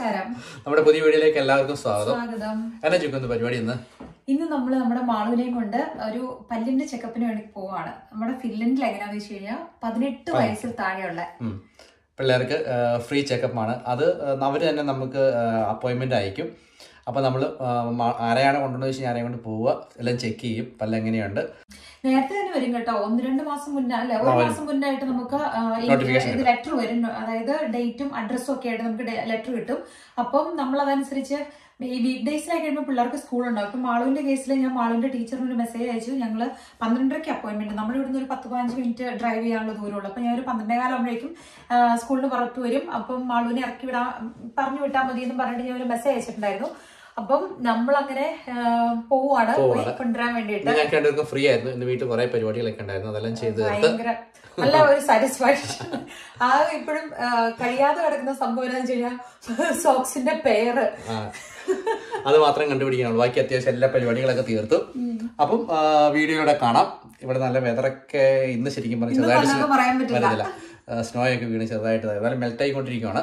നമസ്കാരം നമ്മുടെ പുതിയ വീഡിയോയിലേക്ക് എല്ലാവർക്കും സ്വാഗതം സ്വാഗതം എന്നാ ചുക്കുന്നു പരിപാടി ഇന്ന് ഇന്ന് നമ്മൾ നമ്മുടെ മാളുവിനെയും കൊണ്ട് ഒരു പല്ലിന്റെ ചെക്കപ്പിന് വേണ്ടി പോവാണ് നമ്മുടെ ഫിൻലൻഡിൽ എങ്ങനെയാന്ന് വെച്ച് കഴിഞ്ഞാൽ പതിനെട്ട് വയസ്സിൽ താഴെയുള്ള ഉം. പിള്ളേർക്ക് ഫ്രീ ചെക്കപ്പ് ആണ് അത് അവർ തന്നെ നമുക്ക് അപ്പോയിൻമെന്റ് അയക്കും അപ്പോൾ നമ്മൾ ആരെയാണ് കൊണ്ടുവന്നത് വെച്ച് ആരെയും കൊണ്ട് പോവുക എല്ലാം ചെക്ക് ചെയ്യും പല്ല് എങ്ങനെയുണ്ട് നേരത്തെ തന്നെ വരും കേട്ടോ ഒന്ന് രണ്ട് മാസം മുന്നേ അല്ലെ ഒരു മാസം മുന്നേ ആയിട്ട് നമുക്ക് ആ, ഈ- Notification ഇത് ലെറ്റർ വരും അതായത് ഡേറ്റും അഡ്രസ്സും ഒക്കെ ആയിട്ട് നമുക്ക് ലെറ്റർ കിട്ടും അപ്പം നമ്മൾ അതനുസരിച്ച് ഈ വീക്ക് ഡേയ്സിലായി കഴിയുമ്പോൾ പിള്ളേർക്ക് സ്കൂൾ ഉണ്ടാവും അപ്പം മാളുവിന്റെ കേസിൽ ഞാൻ മാളുവിന്റെ ടീച്ചറിന് ഒരു മെസ്സേജ് അയച്ചു ഞങ്ങൾ പന്ത്രണ്ടരയ്ക്ക് അപ്പോയിന്റ്മെന്റ് നമ്മൾ ഇവിടുന്ന് ഒരു പത്ത് പതിനഞ്ച് മിനിറ്റ് ഡ്രൈവ് ചെയ്യാനുള്ള ദൂരമുള്ളൂ അപ്പം ഞാൻ ഒരു പന്ത്രണ്ടേ കാലമാകുമ്പോഴേക്കും സ്കൂളിന് പുറത്ത് വരും അപ്പം മാളുവിനെ ഇറക്കി വിടാൻ പറഞ്ഞു വിട്ടാൽ മതി എന്ന് പറഞ്ഞിട്ട് ഞാൻ ഒരു മെസ്സേജ് അയച്ചിട്ടുണ്ടായിരുന്നു അപ്പം നമ്മൾ അങ്ങനെ പോവാണ് പോയി കൊണ്ടുവരാൻ വേണ്ടിയിട്ട് ഇന്ന് ഞങ്ങൾക്ക് രണ്ടുപേർക്കും ഫ്രീ ആയിരുന്നു ഇന്ന് വീട്ടിൽ കുറേ പരിപാടികളൊക്കെ ഉണ്ടായിരുന്നു അതെല്ലാം ചെയ്ത് തീർത്ത് ഭയങ്കര നല്ല ഒരു സാറ്റിസ്ഫാക്ഷൻ ആ ഇപ്പോഴും കഴിയാതെ കിടക്കുന്ന സംഭവം എന്താണെന്ന് വെച്ച് കഴിഞ്ഞാൽ സോക്സിന്റെ പേര് ആ, അത് മാത്രം കണ്ടുപിടിക്കാനുള്ളൂ ബാക്കി അത്യാവശ്യം എല്ലാ പരിപാടികളൊക്കെ തീർത്തു അപ്പം ആ, വീഡിയോയിലൂടെ കാണാം ഇവിടെ നല്ല വെതറൊക്കെ ഇന്ന് ശരിക്കും പറഞ്ഞാൽ ചെറുതായിട്ട് നല്ലത് പറയാൻ പറ്റില്ല വരുന്നില്ല സ്നോ ഒക്കെ വീണ് ചെറുതായിട്ട് എന്നാലും മെൽറ്റ് ആയിക്കൊണ്ടിരിക്കുകയാണ്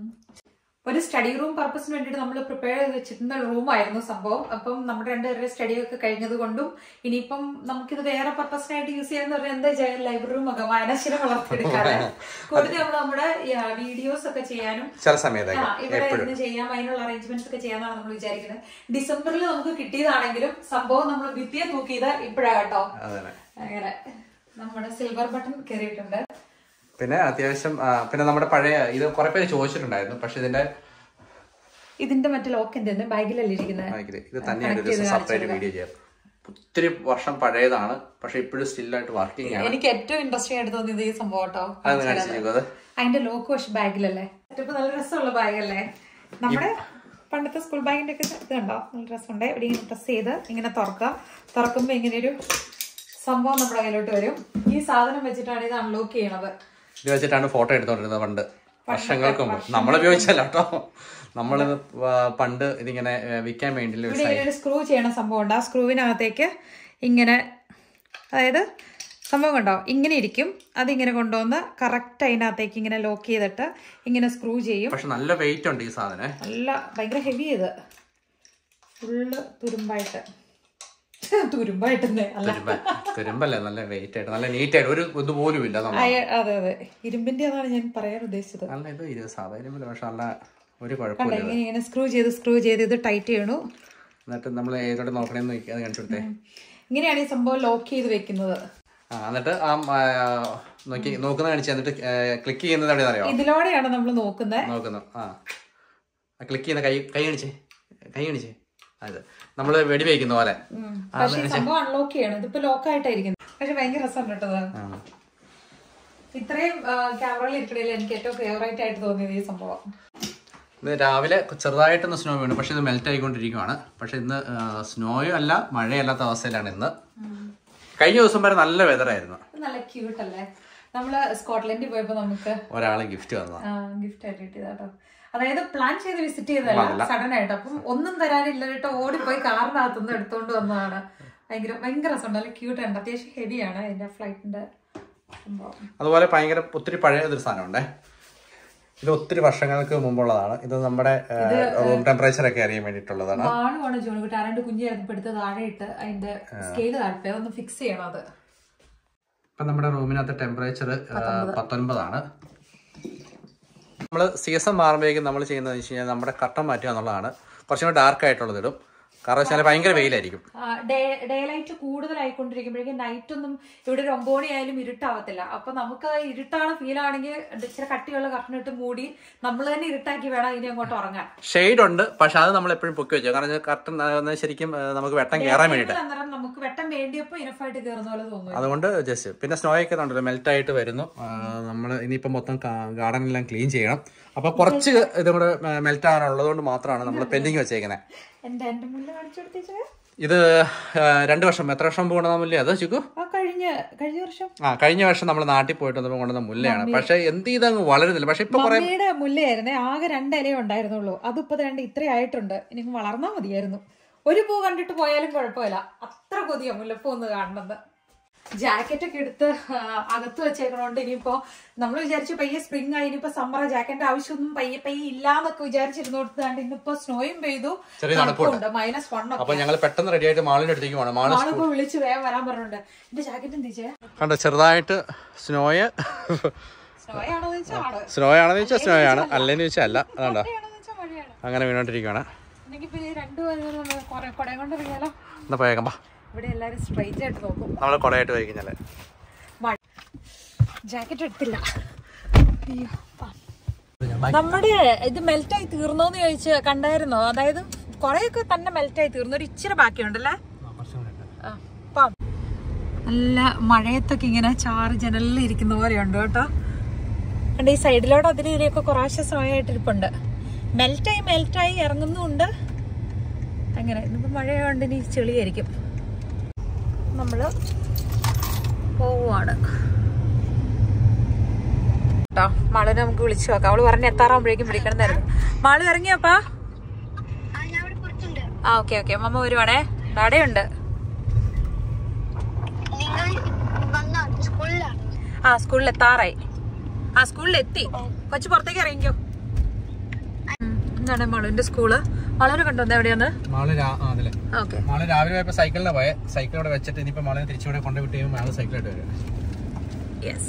ഒരു സ്റ്റഡി റൂം പർപ്പസിന് വേണ്ടിയിട്ട് നമ്മൾ പ്രിപ്പയർ ചെയ്ത് വെച്ചിരുന്ന റൂമായിരുന്നു സംഭവം അപ്പം നമ്മുടെ രണ്ടുപേരുടെ സ്റ്റഡി ഒക്കെ കഴിഞ്ഞത് കൊണ്ടും ഇനിയിപ്പം നമുക്കിത് വേറെ പർപ്പസിനായിട്ട് യൂസ് ചെയ്യാന്ന് പറഞ്ഞാൽ എന്താ ചെയ്യാൻ ലൈബ്രറി റൂം ഒക്കെ വായനാശീലം വളർത്തിയെടുക്കാതെ കൂടുതൽ നമ്മൾ നമ്മുടെ വീഡിയോസ് ഒക്കെ ചെയ്യാനും ചില ആ, സമയത്തൊക്കെ ഇവിടെ ഇരുന്ന് ചെയ്യാം അതിനുള്ള അറേഞ്ച്മെന്റ്സ് ഒക്കെ ചെയ്യാന്നാണ് നമ്മൾ വിചാരിക്കുന്നത് ഡിസംബറിൽ നമുക്ക് കിട്ടിയതാണെങ്കിലും സംഭവം നമ്മൾ ഭിത്തിയെ തൂക്കിയത് ഇപ്പോഴാ കേട്ടോ അതെ അങ്ങനെ നമ്മുടെ സിൽവർ ബട്ടൺ കയറിയിട്ടുണ്ട് പിന്നെ അത്യാവശ്യം ആ, പിന്നെ നമ്മുടെ പഴയ ഇത് കുറെ പേര് ചോദിച്ചിട്ടുണ്ടായിരുന്നു പക്ഷെ ഇതിന്റെ ഇതിന്റെ മറ്റേ ലോക്ക് എന്തെന്ന് ബാഗിലല്ലേ ഇരിക്കുന്നത് ബാക്കില് ഇത് തന്നെയാണ് ഒരു ദിവസം സെപ്പറേറ്റ് വീഡിയോ ചെയ്യാം ഒത്തിരി വർഷം പഴയതാണ് പക്ഷെ ഇപ്പോഴും സ്റ്റില്ലായിട്ട് വർക്കിംഗ് ആണ് എനിക്ക് ഏറ്റവും ഇൻട്രസ്റ്റിംഗ് ആയിട്ട് തോന്നിയത് ഈ സംഭവം കേട്ടോ അത് കാണിച്ചു അത് അതിന്റെ ലോക്ക് വാഷ് ബാഗിലല്ലേ ഇപ്പൊ നല്ല രസമുള്ള ബാഗല്ലേ നമ്മുടെ പണ്ടത്തെ സ്കൂൾ ബാഗിന്റെ ഒക്കെ ഇത് കണ്ടോ നല്ല രസമുണ്ട് ഇവിടെ ഇങ്ങനെ പ്രസ് ചെയ്ത് ഇങ്ങനെ തുറക്കുക തുറക്കുമ്പോ ഇങ്ങനെ ഒരു സംഭവം നമ്മുടെ കയ്യിലോട്ട് വരും ഈ സാധനം വെച്ചിട്ടാണ് ഇത് അൺലോക്ക് ചെയ്യണത് ഇത് വെച്ചിട്ടാണ് ഫോട്ടോ എടുത്തോണ്ടിരുന്നത് പണ്ട് വർഷങ്ങൾക്ക് മുമ്പ് നമ്മൾ ഉപയോഗിച്ചല്ല കേട്ടോ നമ്മൾ പണ്ട് ഇതിങ്ങനെ ഏ, വിൽക്കാൻ വേണ്ടി ഒരു ഇവിടെ സൈ- ഇങ്ങനെ ഒരു സ്ക്രൂ ചെയ്യണ സംഭവം ഉണ്ട് ആ സ്ക്രൂവിനകത്തേക്ക് ഇങ്ങനെ അതായത് സംഭവം കണ്ടോ ഇങ്ങനെ ഇരിക്കും അതിങ്ങനെ കൊണ്ടുവന്ന് കറക്റ്റ് അതിനകത്തേക്ക് ഇങ്ങനെ ലോക്ക് ചെയ്തിട്ട് ഇങ്ങനെ സ്ക്രൂ ചെയ്യും പക്ഷെ നല്ല വെയിറ്റ് ഉണ്ട് ഈ സാധനം നല്ല ഭയങ്കര ഹെവി ഇത് ഫുള്ള് തുരുമ്പായിട്ട് തുരുമ്പായിട്ടെന്നെ അല്ല തുരുമ്പ തുരുമ്പല്ലേ നല്ല വെയിറ്റ് ആയിട്ട് നല്ല നീറ്റ് ആയിട്ട് ഒരു ഇത് പോലും ഇല്ല നമ്മൾ അയ- അതെ അതെ ഇരുമ്പിന്റെ അതാണ് ഞാൻ പറയാൻ ഉദ്ദേശിച്ചത് നല്ല ഇത് ഇത് സാധാരണ പക്ഷെ നല്ല ഒരു കണ്ടോ കുഴപ്പമില്ല ഇങ്ങനെ ഇങ്ങനെ സ്ക്രൂ ചെയ്ത് സ്ക്രൂ ചെയ്ത് ഇത് ടൈറ്റ് ചെയ്യണു എന്നിട്ട് നമ്മൾ ഏതോടെ നോക്കണേന്ന് നോക്കി അത് കാണിച്ചു കൊടുത്തേ ഇങ്ങനെയാണ് ഈ സംഭവം ലോക്ക് ചെയ്ത് വെക്കുന്നത് ആ എന്നിട്ട് ആ ആ, നോക്കി നോക്കുന്ന കാണിച്ച് എന്നിട്ട് ക്ലിക്ക് ചെയ്യുന്നത് എവിടെയാണെന്ന് അറിയോ ഇതിലൂടെയാണ് നമ്മൾ നോക്കുന്നത് നോക്കുന്നു ആ ക്ലിക്ക് ചെയ്യുന്ന കൈ കൈ കാണിച്ചേ കൈ കാണിച്ചേ അത് നമ്മള് വെടി വയ്ക്കുന്ന പോലെ പക്ഷെ ഈ സംഭവം അൺലോക്ക് ചെയ്യണം ഇതിപ്പോ ലോക്ക് ആയിട്ടായിരിക്കുന്നത് പക്ഷെ ഭയങ്കര രസം കേട്ടത് ആ. ഇത്രയും ക്യാമറയിൽ ഇരിക്കണേൽ എനിക്ക് ഏറ്റവും ഫേവറേറ്റ് ആയിട്ട് തോന്നിയത് ഈ സംഭവം ഇന്ന് രാവിലെ ചെറുതായിട്ടൊന്ന് സ്നോ വീണു പക്ഷെ ഇത് മെൽറ്റ് ആയിക്കൊണ്ടിരിക്കുവാണ് പക്ഷെ ഇന്ന് സ്നോയും അല്ല മഴയല്ലാത്ത അവസ്ഥയിലാണ് ഇന്ന് കഴിഞ്ഞ ദിവസം വരെ നല്ല വെതറായിരുന്നു ഇത് നല്ല ക്യൂട്ട് അല്ലേ നമ്മള് സ്കോട്ട്ലൻഡിൽ പോയപ്പോ നമുക്ക് ഒരാള് ഗിഫ്റ്റ് വന്നതാണ് ഗിഫ്റ്റ് ആയിട്ട് കിട്ടിയതാ കേട്ടോ അതായത് പ്ലാൻ ചെയ്ത് വിസിറ്റ് ചെയ്തതല്ല സഡൻ ആയിട്ട് അപ്പം ഒന്നും തരാനില്ല കേട്ടോ ഓടിപ്പോയി കാറിനകത്തുനിന്ന് എടുത്തോണ്ട് വന്നതാണ് ഭയങ്കര ഭയങ്കര രസമുണ്ട് നല്ല ക്യൂട്ട് ഉണ്ട് അത്യാവശ്യം ഹെവിയാണ് അതിന്റെ ഫ്ലൈറ്റിന്റെ സംഭവം അതുപോലെ ഭയങ്കര ഒത്തിരി പഴയ ഒരു സാധനമുണ്ടേ ഇത് ഒത്തിരി വർഷങ്ങൾക്ക് മുമ്പുള്ളതാണ് ഇത് നമ്മുടെ റൂം ടെമ്പറേച്ചർ ഒക്കെ അറിയാൻ വേണ്ടിയിട്ടുള്ളതാണ് ബാണുമാണ് ജോണിക്കുട്ടി ആരാണ്ട് കുഞ്ഞായിരുന്നു എടുത്ത് താഴെ ഇട്ട് അതിന്റെ സ്കെയില് താഴ്പേ ഒന്ന് ഫിക്സ് ചെയ്യണം അത് ഇപ്പം നമ്മുടെ റൂമിനകത്ത് ടെമ്പറേച്ചർ പത്തൊൻപതാണ് നമ്മൾ സീസൺ മാറുമ്പോഴേക്കും നമ്മൾ ചെയ്യുന്നത് വെച്ച് കഴിഞ്ഞാൽ നമ്മുടെ കട്ടൻ മാറ്റുക എന്നുള്ളതാണ് കുറച്ചും കൂടെ ഡാർക്ക് ആയിട്ടുള്ളത് ഇടും കാരണം വെച്ചാൽ ഭയങ്കര വെയിലായിരിക്കും ഡേ ഡേ ലൈറ്റ് കൂടുതലായിക്കൊണ്ടിരിക്കുമ്പോഴേക്കും നൈറ്റ് ഒന്നും ഇവിടെ ഒരു ഒമ്പത് മണി ആയാലും ഇരുട്ടാവത്തില്ല അപ്പൊ നമുക്ക് ഇരുട്ടാണ് ഫീൽ ആണെങ്കിൽ ഇച്ചിരി കട്ടിയുള്ള കർട്ടൻ ഇട്ട് മൂടി നമ്മൾ തന്നെ ഇരുട്ടാക്കി വേണം ഇനി അങ്ങോട്ട് ഉറങ്ങാൻ ഷെയ്ഡ് ഉണ്ട് പക്ഷെ അത് നമ്മൾ എപ്പോഴും പൊക്കി വെച്ചു കാരണം കട്ടൻ ശരിക്കും ആ, നമുക്ക് വെട്ടം കയറാൻ വേണ്ടിയിട്ട് അന്നേരം നമുക്ക് വെട്ടം വേണ്ടിയപ്പോ ഇനഫായിട്ട് കയറുന്ന പോലെ തോന്നുന്നു അതുകൊണ്ട് ജസ്റ്റ് പിന്നെ സ്നോ ഒക്കെ ഉണ്ടല്ലോ മെൽറ്റ് ആയിട്ട് വരുന്നു നമ്മൾ ഇനിയിപ്പോൾ മൊത്തം ഗാർഡൻ എല്ലാം ക്ലീൻ ചെയ്യണം അപ്പോൾ കുറച്ച് ഇതും കൂടെ മെൽറ്റ് ആകാനുള്ളത് കൊണ്ട് മാത്രമാണ് നമ്മൾ പെൻഡിങ് വെച്ചേക്കുന്നത് എന്റെ എന്റെ മുല്ല കാണിച്ചു കൊടുത്തേച്ചേ ഇത് ആ, രണ്ട് വർഷം എത്ര വർഷം മുമ്പ് കൊണ്ടുവന്ന മുല്ല അത് ചുക്കു ആ കഴിഞ്ഞ കഴിഞ്ഞ വർഷം ആ കഴിഞ്ഞ വർഷം നമ്മൾ നാട്ടിൽ പോയിട്ട് വന്നപ്പോൾ കൊണ്ടുവന്ന മുല്ലയാണ് പക്ഷെ എന്ത് ചെയ്തങ്ങ് വളരുന്നില്ല പക്ഷെ ഇപ്പൊ കുറെ മമ്മിയുടെ മുല്ലയായിരുന്നേ ആകെ രണ്ട് ഇലയേ ഉണ്ടായിരുന്നുള്ളൂ അതിപ്പോ രണ്ട് ഇത്രയായിട്ടുണ്ട് ഇനി വളർന്നാ മതിയായിരുന്നു ഒരു പൂ കണ്ടിട്ട് പോയാലും കുഴപ്പമില്ല അത്ര കൊതിയാ മുല്ലപ്പൂ ഒന്ന് കാണുന്നത് ജാക്കറ്റ് ഒക്കെ എടുത്ത് ആ, അകത്ത് വെച്ചേക്കണോണ്ട് ഇനിയിപ്പോ നമ്മൾ വിചാരിച്ചു പയ്യെ സ്പ്രിംഗ് ആയി ഇനിയിപ്പോ സമ്മർ ജാക്കറ്റിന്റെ ആവശ്യമൊന്നും പയ്യെ പയ്യെ ഇല്ലാന്നൊക്കെ വിചാരിച്ചിരുന്നോണ്ട് ഇന്നിപ്പോ സ്നോയും പെയ്തു ചെറിയ തണുപ്പുണ്ട്. തണുപ്പുണ്ട് മൈനസ് വൺ ഒക്കെ അപ്പൊ ഞങ്ങൾ പെട്ടെന്ന് റെഡി ആയിട്ട് മാളിന്റെ അടുത്തേക്ക് പോകണം മാള് ആളിപ്പോ വിളിച്ച് വേഗം വരാൻ പറഞ്ഞിട്ടുണ്ട് എന്റെ ജാക്കറ്റ് എന്തിച്ചേ കണ്ടോ ചെറുതായിട്ട് സ്നോയ് സ്നോ ആണോ ചോദിച്ചാൽ ആണ് സ്നോ ആണെന്ന് ചോദിച്ചാൽ സ്നോ ആണ് അല്ലെന്ന് ചോദിച്ചാൽ അല്ല അതുകൊണ്ടോ മഴയാണോ ചോദിച്ചാൽ മഴയാണ് അങ്ങനെ വീണോണ്ടിരിക്കുകയാണ് അല്ലെങ്കിൽ ഇപ്പൊ ഈ രണ്ടു കുറെ കുടയും കൊണ്ട് ഇറങ്ങിയാലോ എന്നാ പോയേക്കാം ബാ ഇവിടെ എല്ലാരും സ്ട്രൈറ്റ് ആയിട്ട് നോക്കും നമ്മൾ കുടയായിട്ട് പോയി കഴിഞ്ഞാല് മഴ ജാക്കറ്റ് എടുത്തില്ല അയ്യോ, പാ. നമ്മുടെ ഇത് മെൽറ്റായി തീർന്നോന്ന് ചോദിച്ച് കണ്ടായിരുന്നോ അതായത് കുറെയൊക്കെ തന്നെ മെൽറ്റായി തീർന്നു ഒരു ഇച്ചിരി ബാക്കിയുണ്ടല്ലേ ആ, പാം. നല്ല മഴയത്തൊക്കെ ഇങ്ങനെ ചാറ് ജനലിൽ ഇരിക്കുന്ന പോലെയുണ്ട് കേട്ടോ കണ്ട ഈ സൈഡിലോട്ട് അതിൽ ഇതിലൊക്കെ കുറേശ്ശെ സമയമായിട്ടിരിപ്പുണ്ട് മെൽറ്റായി മെൽറ്റായി ഇറങ്ങുന്നുമുണ്ട് അങ്ങനെ ഇന്നിപ്പോ മഴയായതുകൊണ്ട് ഇനി ചെളിയായിരിക്കും നമ്മള് പോവാണ് കേട്ടോ മാളിനെ നമുക്ക് വിളിച്ചു നോക്കാം അവള് പറഞ്ഞ എത്താറാകുമ്പോഴേക്കും വിളിക്കണമെന്നായിരുന്നു മാള് ഇറങ്ങിയപ്പാ ആ ഓക്കെ ഓക്കെ മമ്മ വരുവാണേ നടയുണ്ട് നിങ്ങൾ വന്നോ സ്കൂളിലാണ് ആ സ്കൂളിൽ എത്താറായി ആ സ്കൂളിൽ എത്തി കൊച്ചു പുറത്തേക്ക് ഇറങ്ങിക്കോ ഉം, എന്താണ് മാളുവിന്റെ സ്കൂള് മാളൂര് കണ്ടോ എവിടെയാന്ന് മാള് രാ- ആ, അതിലെ ഓക്കെ മാള് രാവിലെ പോയപ്പോ സൈക്കിളിനെ പോയെ സൈക്കിൾ അവിടെ വെച്ചിട്ട് ഇനിയിപ്പോ മാളിനെ തിരിച്ചുകൂടെ കൊണ്ടുവിട്ട് കഴിയുമ്പോൾ മാള് സൈക്കിളായിട്ട് വരും യെസ്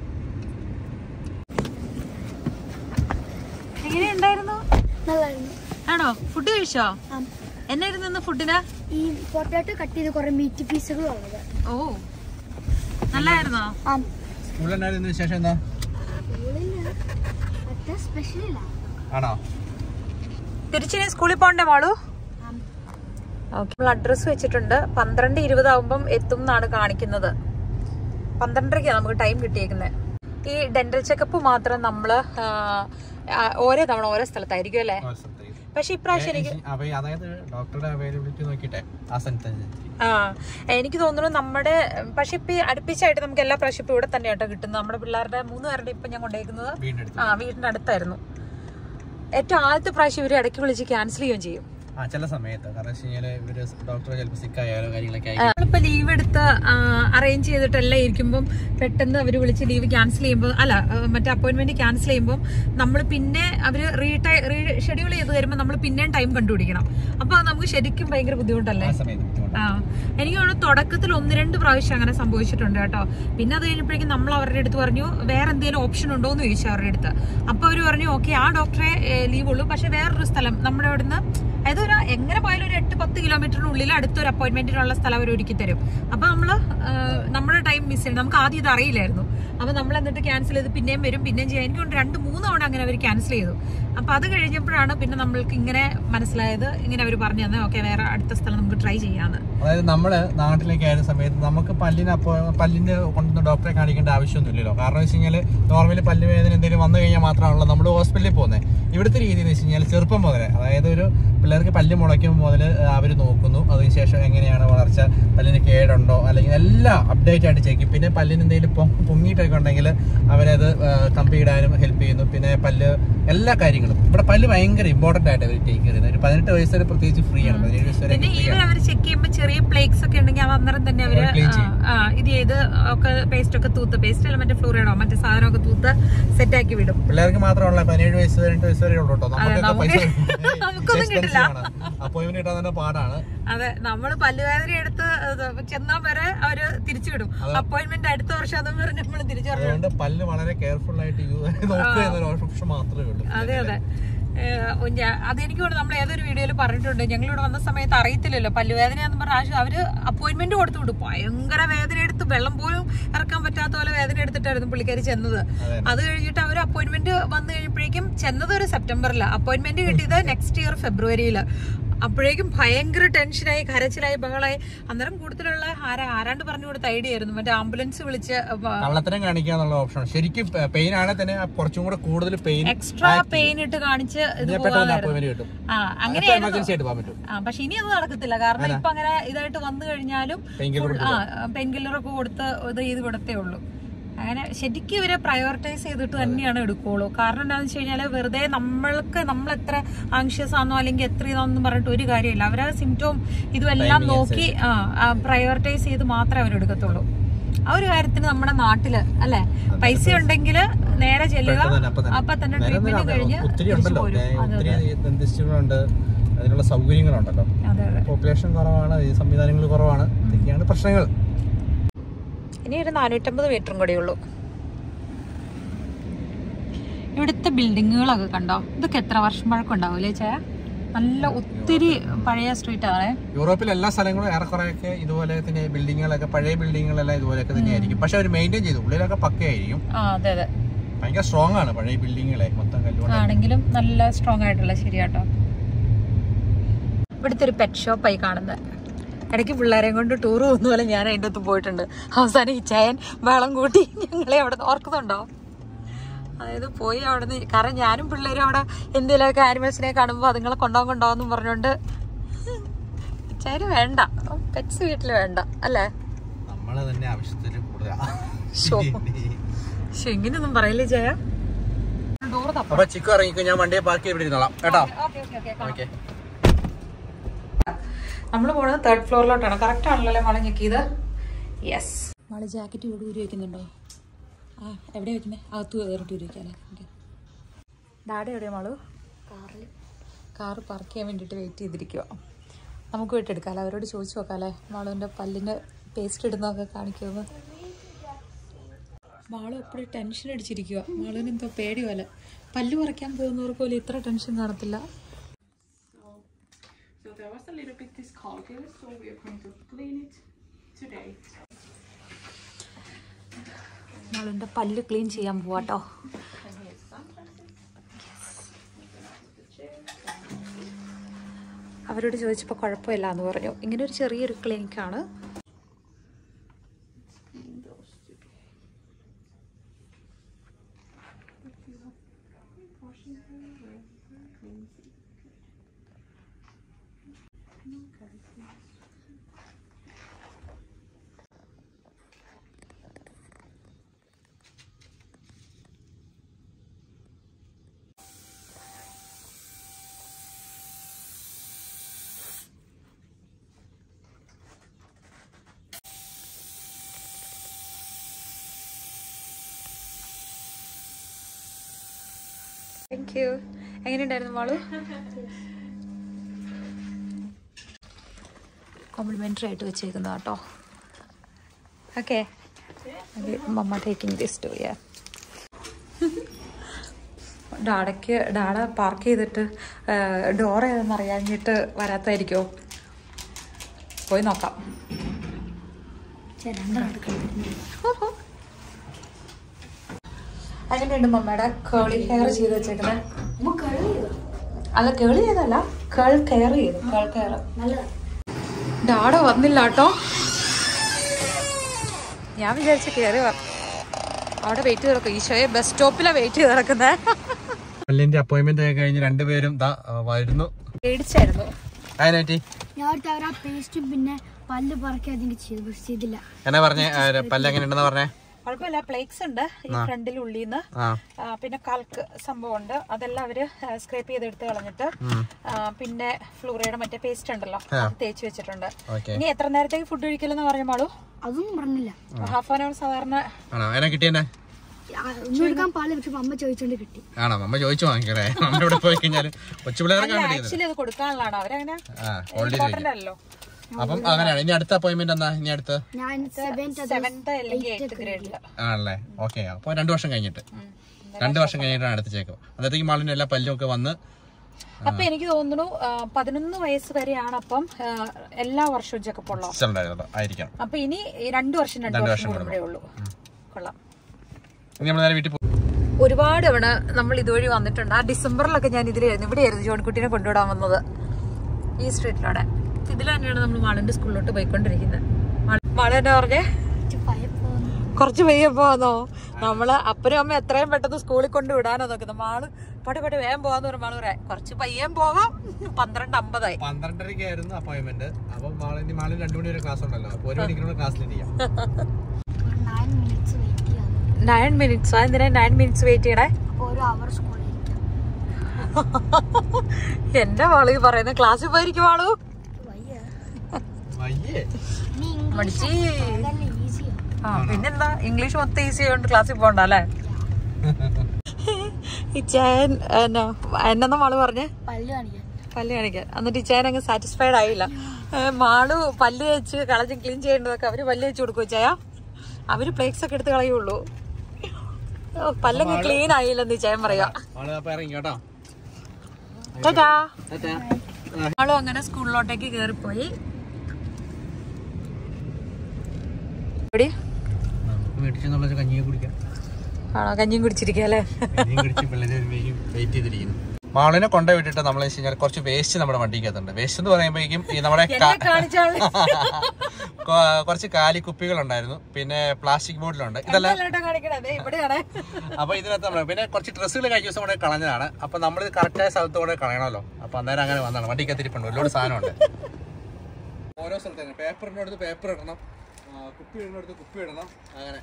എങ്ങനെയുണ്ടായിരുന്നു നല്ലായിരുന്നു ആണോ ഫുഡ് കഴിച്ചോ എന്നായിരുന്നു ഇന്ന് ഫുഡിന് ഈ പൊട്ടാറ്റോ കട്ട് ചെയ്ത് കുറെ മീറ്റ് പീസുകൾ ഉള്ളത് ഓ നല്ലായിരുന്നോ ആ സ്കൂളിലുണ്ടായിരുന്ന വിശേഷം എന്താ സ്കൂളില് അത്ര സ്പെഷ്യൽ ഇല്ല ആണോ തിരിച്ചിനി സ്കൂളിൽ പോകണ്ടേ മാളു ഓക്കെ നമ്മൾ അഡ്രസ്സ് വെച്ചിട്ടുണ്ട് പന്ത്രണ്ട് ഇരുപതാവുമ്പം എത്തും എന്നാണ് കാണിക്കുന്നത് പന്ത്രണ്ടരയ്ക്കാണ് നമുക്ക് ടൈം കിട്ടിയേക്കുന്നത് ഈ ഡെന്റൽ ചെക്കപ്പ് മാത്രം നമ്മൾ ഓരോ തവണ ഓരോ സ്ഥലത്തായിരിക്കും അല്ലേ പക്ഷെ ഇപ്രാവശ്യം എനിക്ക് അപ്പൊ അതായത് ഡോക്ടറുടെ അവൈലബിലിറ്റി നോക്കിട്ടെ ആ സ്ഥലത്ത് ആ എനിക്ക് തോന്നുന്നു നമ്മുടെ പക്ഷെ ഇപ്പൊ ഈ അടുപ്പിച്ചായിട്ട് നമുക്ക് എല്ലാ പ്രാവശ്യം ഇപ്പൊ ഇവിടെ തന്നെ കേട്ടോ കിട്ടുന്നത് നമ്മുടെ പിള്ളേരുടെ മൂന്ന് പേരുടെ ഇപ്പൊ ഞാൻ കൊണ്ടുപോയിരിക്കുന്നത് വീടിന്റെ അടുത്ത് ആ വീടിന്റെ അടുത്തായിരുന്നു ഏറ്റവും ആദ്യത്തെ പ്രാവശ്യം ഇവര് ഇടയ്ക്ക് വിളിച്ച് ക്യാൻസൽ ചെയ്യുകയും ചെയ്യും ആ ചില സമയത്ത് കാരണം വെച്ച് കഴിഞ്ഞാല് ഇവര് ഡോക്ടർ ചിലപ്പോൾ സിക്ക് ആയാലോ കാര്യങ്ങളൊക്കെ ആയി നമ്മളിപ്പോ ലീവ് എടുത്ത് അറേഞ്ച് ചെയ്തിട്ടെല്ലാം ഇരിക്കുമ്പോൾ പെട്ടെന്ന് അവർ വിളിച്ച് ലീവ് ക്യാൻസൽ ചെയ്യുമ്പോൾ അല്ല ആ, മറ്റേ അപ്പോയിന്റ്മെന്റ് ക്യാൻസൽ ചെയ്യുമ്പോൾ നമ്മൾ പിന്നെ അവർ റീടൈ റീ ഷെഡ്യൂൾ ചെയ്ത് വരുമ്പോൾ നമ്മൾ പിന്നെയും ടൈം കണ്ടുപിടിക്കണം അപ്പൊ അത് നമുക്ക് ശരിക്കും ഭയങ്കര ബുദ്ധിമുട്ടല്ലേ ആ സമയത്ത് ബുദ്ധിമുട്ട്. ആ എനിക്ക് തോന്നുന്നു തുടക്കത്തിൽ ഒന്ന് രണ്ട് പ്രാവശ്യം അങ്ങനെ സംഭവിച്ചിട്ടുണ്ട് കേട്ടോ പിന്നെ അത് കഴിഞ്ഞപ്പോഴേക്കും നമ്മൾ അവരുടെ അടുത്ത് പറഞ്ഞു വേറെ എന്തെങ്കിലും ഓപ്ഷൻ ഉണ്ടോ എന്ന് ചോദിച്ചു അവരുടെ അടുത്ത് അപ്പൊ അവർ പറഞ്ഞു ഓക്കെ ആ ഡോക്ടറെ ലീവ് ഉള്ളൂ പക്ഷെ വേറൊരു സ്ഥലം നമ്മുടെ ഇവിടുന്ന് അതായത് ഒരു എങ്ങനെ പോയാലും ഒരു എട്ട് പത്ത് കിലോമീറ്ററിനുള്ളിൽ അടുത്തൊരു അപ്പോയിന്റ്മെന്റിനുള്ള സ്ഥലം അവർ ഒരുക്കി തരും അപ്പൊ നമ്മള് ആ, നമ്മുടെ ടൈം മിസ് ചെയ്യും നമുക്ക് ആദ്യം ഇത് അറിയില്ലായിരുന്നു അപ്പൊ നമ്മൾ എന്നിട്ട് ക്യാൻസൽ ചെയ്ത് പിന്നെയും വരും പിന്നെയും ചെയ്യാം എനിക്ക് തോന്നുന്നു രണ്ട് മൂന്ന് തവണ അങ്ങനെ അവർ ക്യാൻസൽ ചെയ്തു അപ്പൊ അത് കഴിഞ്ഞപ്പോഴാണ് പിന്നെ നമ്മൾക്ക് ഇങ്ങനെ മനസ്സിലായത് ഇങ്ങനെ അവർ പറഞ്ഞു തന്നെ ഓക്കെ വേറെ അടുത്ത സ്ഥലം നമുക്ക് ട്രൈ ചെയ്യാന്ന് അതായത് നമ്മള് നാട്ടിലേക്ക് ആയിരുന്ന സമയത്ത് നമുക്ക് പല്ലിന് അപ്പോ പല്ലിന് കൊണ്ടുവന്ന് ഡോക്ടറെ കാണിക്കേണ്ട ആവശ്യമൊന്നുമില്ലല്ലോ കാരണം വെച്ച് കഴിഞ്ഞാൽ നോർമലി പല്ല് വേദന എന്തെങ്കിലും വന്നു കഴിഞ്ഞാൽ മാത്രമാണല്ലോ നമ്മൾ ഹോസ്പിറ്റലിൽ പോകുന്നത് ഇവിടുത്തെ രീതി എന്ന് വെച്ച് കഴിഞ്ഞാൽ ചെറുപ്പം മുതലേ അതായത് ഒരു പിള്ളേർക്ക് പല്ല് മുളയ്ക്കുമ്പോൾ മുതൽ അവർ നോക്കുന്നു അതിനുശേഷം എങ്ങനെയാണ് വളർച്ച പല്ലിന് കേടുണ്ടോ അല്ലെങ്കിൽ എല്ലാം അപ്ഡേറ്റ് ആയിട്ട് ചെക്കും പിന്നെ പല്ലിന് എന്തെങ്കിലും പൊ- പൊങ്ങിയിട്ടൊക്കെ ഉണ്ടെങ്കിൽ അവരത് ആ, കമ്പി ഇടാനും ഹെൽപ്പ് ചെയ്യുന്നു പിന്നെ പല്ല് എല്ലാ കാര്യങ്ങളും ഇവിടെ പല്ല് ഭയങ്കര ഇമ്പോർട്ടന്റ് ആയിട്ട് അവർ ടേക്ക് ചെയ്യുന്നത് ഒരു പതിനെട്ട് വയസ്സ് വരെ പ്രത്യേകിച്ച് ഫ്രീ ആണ് പതിനേഴ് വയസ്സ് വരെ പിന്നെ ഫ്രീ ഈവൻ അവർ ചെക്ക് ചെയ്യുമ്പോൾ ചെറിയ പ്ലേക്സ് ഒക്കെ ഉണ്ടെങ്കിൽ അത് അന്നേരം തന്നെ അവര് അവര് clean ചെയ്യും. ആ, ആ, ഇത് ചെയ്ത് ഒക്കെ പേസ്റ്റ് ഒക്കെ തൂത്ത് പേസ്റ്റ് അല്ല മറ്റേ ഫ്ലൂറിഡോ മറ്റേ സാധനമൊക്കെ തൂത്ത് സെറ്റ് ആക്കി വിടും പിള്ളേർക്ക് മാത്രമല്ല പതിനേഴ് വയസ്സ് പതിനെട്ട് വയസ്സ് വരെ ഉള്ളൂ കേട്ടോ അതെ, നമുക്കൊക്കെ നമുക്ക് നമുക്കൊന്നും കിട്ടില്ല. അപ്പോയിന്റ്മെന്റ് കിട്ടാൻ തന്നെ പാടാണ് അതെ നമ്മള് പല്ലുവേദന എടുത്ത് ഇത് ചെന്നാ വരെ അവര് തിരിച്ചു വിടും അപ്പോയിന്റ്മെന്റ് അടുത്ത വർഷം അതും പറഞ്ഞ് നമ്മള് തിരിച്ചു പറഞ്ഞു അതുകൊണ്ട് പല്ല് വളരെ കെയർഫുൾ ആയിട്ട് യൂസ് നോക്കുക എന്നൊരു ഓപ്ഷൻ മാത്രമേ ഉള്ളൂ അതെ അതെ ഏഹ് ഞാ- അതെനിക്ക് തോന്നുന്നു നമ്മൾ ഏതൊരു വീഡിയോയിൽ പറഞ്ഞിട്ടുണ്ട് ഞങ്ങളിവിടെ വന്ന സമയത്ത് അറിയത്തില്ലല്ലോ പല്ലുവേദനയാന്ന് പറഞ്ഞ ആശു അവര് അപ്പോയിന്റ്മെന്റ് കൊടുത്തു വിടും ഭയങ്കര വേദന എടുത്ത് വെള്ളം പോലും ഇറക്കാൻ പറ്റാത്ത പോലെ വേദന എടുത്തിട്ടായിരുന്നു പുള്ളിക്കാരി ചെന്നത് അതെ. അത് കഴിഞ്ഞിട്ട് അവർ അപ്പോയിന്റ്മെന്റ് വന്നു കഴിഞ്ഞപ്പോഴേക്കും ചെന്നത് ഒരു സെപ്റ്റംബറിലാണ് അപ്പോയിന്റ്മെന്റ് കിട്ടിയത് നെക്സ്റ്റ് ഇയർ ഫെബ്രുവരിയിൽ അപ്പോഴേക്കും ഭയങ്കര ടെൻഷനായി കരച്ചിലായി ബഹളായി അന്നേരം കൂടുതലുള്ള ആരാ ആരാണ്ട് പറഞ്ഞു കൊടുത്ത ഐഡിയ ആയിരുന്നു മറ്റേ ആംബുലൻസ് വിളിച്ച് കള്ളത്തരം കാണിക്കുക എന്നുള്ള ഓപ്ഷൻ ശരിക്കും പെയിൻ ആണെങ്കിൽ തന്നെ കുറച്ചും കൂടെ കൂടുതൽ പെയിൻ എക്സ്ട്രാ പെയിൻ ഇട്ട് കാണിച്ച് ഇത് പെട്ടെന്ന് പോകാമായിരുന്നു അപ്പോയിന്റ്മെന്റ് കിട്ടും ആ അങ്ങനെയായിരുന്നു എമർജൻസി ആയിട്ട് പോകാൻ പറ്റും ആ പക്ഷെ ഇനി അത് നടക്കത്തില്ല കാരണം ഇപ്പൊ അങ്ങനെ ഇതായിട്ട് വന്നു കഴിഞ്ഞാലും Pain killer full- ആ പെയിൻ കില്ലറൊക്കെ കൊടുത്ത് ഇത് ചെയ്ത് വിടത്തേ ഉള്ളൂ അങ്ങനെ ശരിക്കും ഇവരെ പ്രയോറിറ്റൈസ് ചെയ്തിട്ട് തന്നെയാണ് എടുക്കുള്ളൂ കാരണം എന്താണെന്ന് വെച്ച് കഴിഞ്ഞാൽ വെറുതെ നമ്മൾക്ക് നമ്മൾ എത്ര ആങ്ഷ്യസ് ആണോ അല്ലെങ്കിൽ എത്ര ഇതാണെന്ന് പറഞ്ഞിട്ട് ഒരു കാര്യമില്ല അവരെ സിംറ്റവും ഇതും എല്ലാം നോക്കി പ്രയോറിറ്റൈസ് ചെയ്ത് മാത്രമേ അവരെടുക്കത്തുള്ളൂ ആ ഒരു കാര്യത്തിന് നമ്മുടെ നാട്ടില് അല്ലെ പൈസ ഉണ്ടെങ്കിൽ നേരെ ചെല്ലുക പെട്ടെന്ന് തന്നെ, അപ്പൊ തന്നെ. അപ്പൊ തന്നെ നേരെ ട്രീറ്റ്മെന്റ് തന്നെ കഴിഞ്ഞ് ഒത്തിരി തിരിച്ചു ഉണ്ടല്ലോ പോരും ഏ, അതെ ഒത്തിരി ദന്തിസ്റ്റുകളുണ്ട് അതിനുള്ള സൗകര്യങ്ങളുണ്ടല്ലോ അതെ അതെ പോപ്പുലേഷൻ കുറവാണ് ഈ സംവിധാനങ്ങൾ കുറവാണ് ഇതൊക്കെയാണ് പ്രശ്നങ്ങൾ ഇനി ഒരു നാനൂറ്റമ്പത് മീറ്ററും കൂടെ ഉള്ളൂ ഇവിടുത്തെ ബിൽഡിങ്ങുകളൊക്കെ കണ്ടോ ഇതൊക്കെ എത്ര വർഷം പഴക്കം ഉണ്ടാവൂലേ ചേ നല്ല ഒത്തിരി പഴയ സ്ട്രീറ്റ് ആണ് യൂറോപ്പിലെ എല്ലാ സ്ഥലങ്ങളും ഏറെക്കുറെയൊക്കെ ഇതുപോലെ തന്നെ ബിൽഡിങ്ങുകളൊക്കെ പഴയ ബിൽഡിങ്ങുകളെല്ലാം ഇതുപോലെയൊക്കെ തന്നെയായിരിക്കും പക്ഷെ അവർ മെയിൻറ്റെയിൻ ചെയ്തു ഉള്ളിലൊക്കെ പക്കയായിരിക്കും ആ അതെ അതെ ഭയങ്കര സ്ട്രോങ് ആണ് പഴയ ബിൽഡിങ്ങുകളെ മൊത്തം കല്ലുകൊണ്ട് ആണെങ്കിലും നല്ല സ്ട്രോങ് ആയിട്ടുള്ള ശരിയാട്ടോ ഇവിടുത്തെ ഒരു പെറ്റ് ഷോപ്പായി കാണുന്നത് ഇടയ്ക്ക് പിള്ളേരെയും കൊണ്ട് ടൂർ പോകുന്ന പോലെ ഞാൻ അതിൻ്റെ അകത്ത് പോയിട്ടുണ്ട് അവസാനം ഈ ചായൻ വെള്ളം കൂട്ടി ഞങ്ങളെ അവിടെ ഓർക്കുന്നുണ്ടോ അതായത് പോയി അവിടെ നിന്ന് കാരണം ഞാനും പിള്ളേരും അവിടെ എന്തെങ്കിലുമൊക്കെ ആനിമൽസിനെ കാണുമ്പോൾ അതുങ്ങളെ കൊണ്ടുപോകാൻ കൊണ്ടുപോകാന്നും പറഞ്ഞുകൊണ്ട് ചായന് വേണ്ട പെറ്റ്സ് വീട്ടിൽ വേണ്ട അല്ലേ നമ്മള് തന്നെ ആവശ്യത്തിൽ കൂടുതലാണ് ഷോ പക്ഷെ ഇങ്ങനെയൊന്നും പറയില്ലേ ചായ ഡോർ തപ്പ അപ്പൊ ചിക്കു ഇറങ്ങിക്കോ ഞാൻ വണ്ടിയെ പാർക്ക് ചെയ്ത് ഇവിടെ ഇരുന്നോളാം കേട്ടോ ഓക്കെ ഓക്കെ ഓക്കെ ഓക്കെ നമ്മൾ പോകുന്നത് തേർഡ് ഫ്ലോറിലോട്ടാണ് കറക്റ്റ് ആണല്ലോ മള ഞെക്കിയത് യെസ് മള് ജാക്കറ്റ് ഇവിടെ ഊരി വെക്കുന്നുണ്ടോ ആ എവിടെ വെക്കുന്നത് അകത്ത് കയറിട്ട് ഊരി വെക്കാല്ലേ ഡാഡി എവിടെയാ മാളു കാറിൽ കാറ് പാർക്ക് ചെയ്യാൻ വേണ്ടിയിട്ട് വെയിറ്റ് ചെയ്തിരിക്കുക നമുക്ക് വിട്ടെടുക്കാമല്ലോ അവരോട് ചോദിച്ചു നോക്കാമല്ലേ മാളുവിൻ്റെ പല്ലിന് പേസ്റ്റ് ഇടുന്നതൊക്കെ കാണിക്കുമെന്ന് മാളു എപ്പോഴും ടെൻഷൻ അടിച്ചിരിക്കുക മാളുവിന് എന്തോ പേടി പോലെ പല്ല് പറിക്കാൻ പോകുന്നവർക്ക് പോലും ഇത്ര ടെൻഷൻ കാണത്തില്ല So there was a little bit discolored, so we are going to clean it today. മാളുവിൻ്റെ പല്ല് ക്ലീൻ ചെയ്യാൻ പോവാട്ടോ അവരോട് ചോദിച്ചപ്പോൾ കുഴപ്പമില്ല എന്ന് പറഞ്ഞു ഇങ്ങനെ ഒരു ചെറിയൊരു ക്ലിനിക്കാണ് താങ്ക് യു എങ്ങനെയുണ്ടായിരുന്നു മാളു കോംപ്ലിമെൻ്ററി ആയിട്ട് വെച്ചേക്കുന്ന കേട്ടോ okay mamma taking this to ya ഡാഡയ്ക്ക് ഡാഡ പാർക്ക് ചെയ്തിട്ട് ഡോർ ഏതെന്ന് അറിയാഞ്ഞിട്ട് വരാത്തായിരിക്കോ പോയി നോക്കാം അങ്ങനെയുണ്ട് മമ്മയുടെ കേളി ഹെയർ ചെയ്ത് വെച്ചേക്കുന്നത് അല്ല കേളി ചെയ്തല്ല കേൾ കെയർ ചെയ്തു കേൾ കെയർ ഡാഡ വന്നില്ല കേട്ടോ ഞാൻ വിചാരിച്ച കയറി വ- അവിടെ വെയിറ്റ് ചെയ്ത് കിടക്കും ഈശോയെ ബസ് സ്റ്റോപ്പിലാണ് വെയിറ്റ് ചെയ്ത് കിടക്കുന്നത് പല്ലിന്റെ അപ്പോയിന്റ്മെന്റ് ഒക്കെ കഴിഞ്ഞ് രണ്ടുപേരും ദാ ആ, വരുന്നു പേടിച്ചായിരുന്നു അതിനാറ്റി ഞാൻ അടുത്ത് അവർ ആ പേസ്റ്റും പിന്നെ പല്ല് പറക്കി അതെനിക്ക് ചെയ്തു പക്ഷെ ചെയ്തില്ല എന്നാ പറഞ്ഞേ ആ, പല്ല് എങ്ങനെ ഉണ്ടെന്ന് പറഞ്ഞേ കുഴപ്പമില്ല പ്ലേക്സ് ഉണ്ട് ഈ ഫ്രണ്ടിൽ ഉള്ളിന്ന് ആ പിന്നെ കാൽക്ക് സംഭവം ഉണ്ട് അതെല്ലാം അവര് സ്ക്രേപ്പ് ചെയ്ത് എടുത്ത് കളഞ്ഞിട്ട് ആ, പിന്നെ ഫ്ലൂറയുടെ മറ്റേ പേസ്റ്റ് ഉണ്ടല്ലോ അത് തേച്ച് വെച്ചിട്ടുണ്ട് ഓക്കെ ഇനി എത്ര നേരത്തേക്ക് ഫുഡ് കഴിക്കില്ലെന്ന് പറഞ്ഞ മാളു അതൊന്നും പറഞ്ഞില്ല ഹാഫ് ആൻ അവർ സാധാരണ ആണോ അതിനെ കിട്ടിയെന്നെ ആ, ഒന്നും എടുക്കാൻ പാടില്ല പക്ഷെ അമ്മ ചോദിച്ചോണ്ട് കിട്ടി ആണോ അമ്മ ചോദിച്ചു വാങ്ങിക്കറേ നമ്മുടെ ഇവിടെ പോയി കഴിഞ്ഞാല് കൊച്ചു പിള്ളേരെ കാണിയത് ആക്ച്വലി അത് കൊടുക്കാനുള്ളതാണ് അവരങ്ങനെ ആ ഓൾറെഡി ഇമ്പോർട്ടന്റ് അല്ലല്ലോ അപ്പം അങ്ങനെയാണ് ഇനി അടുത്ത അപ്പോയിന്റ്മെന്റ് എന്നാ ഇനി അടുത്ത് ഞാൻ സെവൻത് സെവൻത്ത് അല്ലെങ്കിൽ എയ്ത്ത് ഗ്രേഡില് ആണല്ലേ ഓക്കെ അപ്പൊ രണ്ടു വർഷം കഴിഞ്ഞിട്ട് രണ്ടു വർഷം കഴിഞ്ഞിട്ടാണ് അടുത്ത് ചേക്കും അന്നത്തേക്ക് മാളിന്റെ എല്ലാ പല്ലും ഒക്കെ വന്ന് അപ്പൊ എനിക്ക് തോന്നുന്നു ആ, പതിനൊന്ന് വയസ്സ് വരെയാണ് അപ്പം ആ, എല്ലാ വർഷവും ചെക്കപ്പ് ഉള്ളത് ഇഷ്ടമുണ്ടായിരുന്നല്ലോ ആയിരിക്കാം അപ്പൊ ഇനി ഈ രണ്ടു വർഷം രണ്ടു വർഷം കൂടുമ്പോഴേ ഉള്ളൂ കൊള്ളാം ഇനി നമ്മൾ നേരെ വീട്ടിൽ പോകും ഒരുപാട് തവണ നമ്മൾ ഇതുവഴി വന്നിട്ടുണ്ട് ആ ഡിസംബറിലൊക്കെ ഞാൻ ഇതിലായിരുന്നു ഇവിടെയായിരുന്നു ജോൺകുട്ടീനെ കൊണ്ടുവിടാൻ വന്നത് ഈ സ്ട്രീറ്റിലൂടെ ഇതിൽ തന്നെയാണ് നമ്മൾ മാളിന്റെ സ്കൂളിലോട്ട് പോയിക്കൊണ്ടിരിക്കുന്നത് മാള എന്നാ പറഞ്ഞേ കുറച്ച് പയ്യെ പോന്നോ നമ്മള് അപ്പനും അമ്മ എത്രയും പെട്ടെന്ന് സ്കൂളിൽ കൊണ്ട് വിടാനോ നോക്കുന്നത് മാള് പടി പടി വേഗം പോകാന്ന് പറഞ്ഞ മാള് പറയാം കുറച്ച് പയ്യം പോകാം പന്ത്രണ്ട് അമ്പതായി പന്ത്രണ്ടരയ്ക്കായിരുന്നു അപ്പോയിന്റ്മെന്റ് അപ്പം മാളിന് മാളിന് രണ്ടു മണി വരെ ക്ലാസ് ഉണ്ടല്ലോ അപ്പൊ ഒരു മണിക്കൂർ ക്ലാസ്സിൽ ചെയ്യാം നയൻ മിനിറ്റ്സ് വെയിറ്റ് ചെയ്യാം നയൻ മിനിറ്റ്സ് എന്തിനാ നയൻ മിനിറ്റ്സ് വെയിറ്റ് ചെയ്യണേ അപ്പോൾ ഒരു അവർ സ്കൂളിൽ ഇരിക്കാം എന്റെ മാള് ഈ പറയുന്ന ക്ലാസ്സിൽ പോയിരിക്കും മാളു വയ്യ വയ്യേ ഇനി മടിച്ചി ഇംഗ്ലീഷ് ഈസിയാണ് ആ പിന്നെന്താ ഇംഗ്ലീഷ് മൊത്തം ഈസി ആയതുകൊണ്ട് ക്ലാസ്സിൽ പോകണ്ട അല്ലേ ഇച്ചായൻ എന്നാ എന്നെന്നാ മാള് പറഞ്ഞേ പല്ല് കാണിക്കാൻ പല്ല് കാണിക്കാൻ എന്നിട്ട് ഇച്ചായൻ അങ്ങ് സാറ്റിസ്ഫൈഡ് ആയില്ല ഏ, മാളു പല്ല് വെച്ച് കളഞ്ഞ് ക്ലീൻ ചെയ്യേണ്ടതൊക്കെ അവര് പല്ല് വെച്ച് കൊടുക്കും ഇച്ചായ അവര് പ്ലേറ്റ്സ് ഒക്കെ എടുത്ത് കളയുള്ളൂ ഓ, പല്ലങ്ങ് ക്ലീൻ ആയില്ലെന്ന് ഇച്ചായൻ പറയാ ആള് അപ്പൊ ഇറങ്ങി കേട്ടോ ടാറ്റാ മാളും അങ്ങനെ സ്കൂളിലോട്ടേക്ക് കേറിപ്പോയി എവിടെ നമുക്ക് മേടിച്ചെന്നുള്ള കഞ്ഞിയെ കുടിക്കാം ആണോ കഞ്ഞിയും കുടിച്ചിരിക്കുക അല്ലേ കഞ്ഞിയും കുടിച്ച് പിള്ളേര് വരുമ്പോഴേക്കും വെയിറ്റ് ചെയ്തിരിക്കുന്നു മാളിനെ കൊണ്ടു വിട്ടിട്ട് നമ്മൾ വെച്ച് കഴിഞ്ഞാൽ കുറച്ച് വേസ്റ്റ് നമ്മുടെ വണ്ടിക്കകത്തുണ്ട് വേസ്റ്റ് എന്ന് പറയുമ്പോഴേക്കും ഈ നമ്മുടെ എന്നെ കാണിച്ചാള് കൊ- കുറച്ച് കാലി കുപ്പികൾ ഉണ്ടായിരുന്നു പിന്നെ പ്ലാസ്റ്റിക് ബോട്ടിലുണ്ട് ഇതെല്ലാം അല്ലേട്ടോ കാണിക്കണേ ദേ ഇവിടെയാണ് അപ്പൊ ഇതിനകത്ത് നമ്മൾ പിന്നെ കുറച്ച് ഡ്രസ്സുകൾ കഴിഞ്ഞ ദിവസം കൂടെ കളഞ്ഞതാണ് അപ്പൊ നമ്മൾ കറക്റ്റായ സ്ഥലത്ത് കൂടെ കളയണമല്ലോ അപ്പൊ അന്നേരം അങ്ങനെ വന്നതാണ് വണ്ടിക്ക് തിരിപ്പുണ്ട് ഒരുപാട് സാധനമുണ്ട് ഓരോ സ്ഥലത്തേക്ക് പേപ്പറിന്റെ അടുത്ത് പേപ്പർ ഇടണം ആ, കുപ്പി ഇടുന്നിടത്ത് കുപ്പി ഇടണം അങ്ങനെ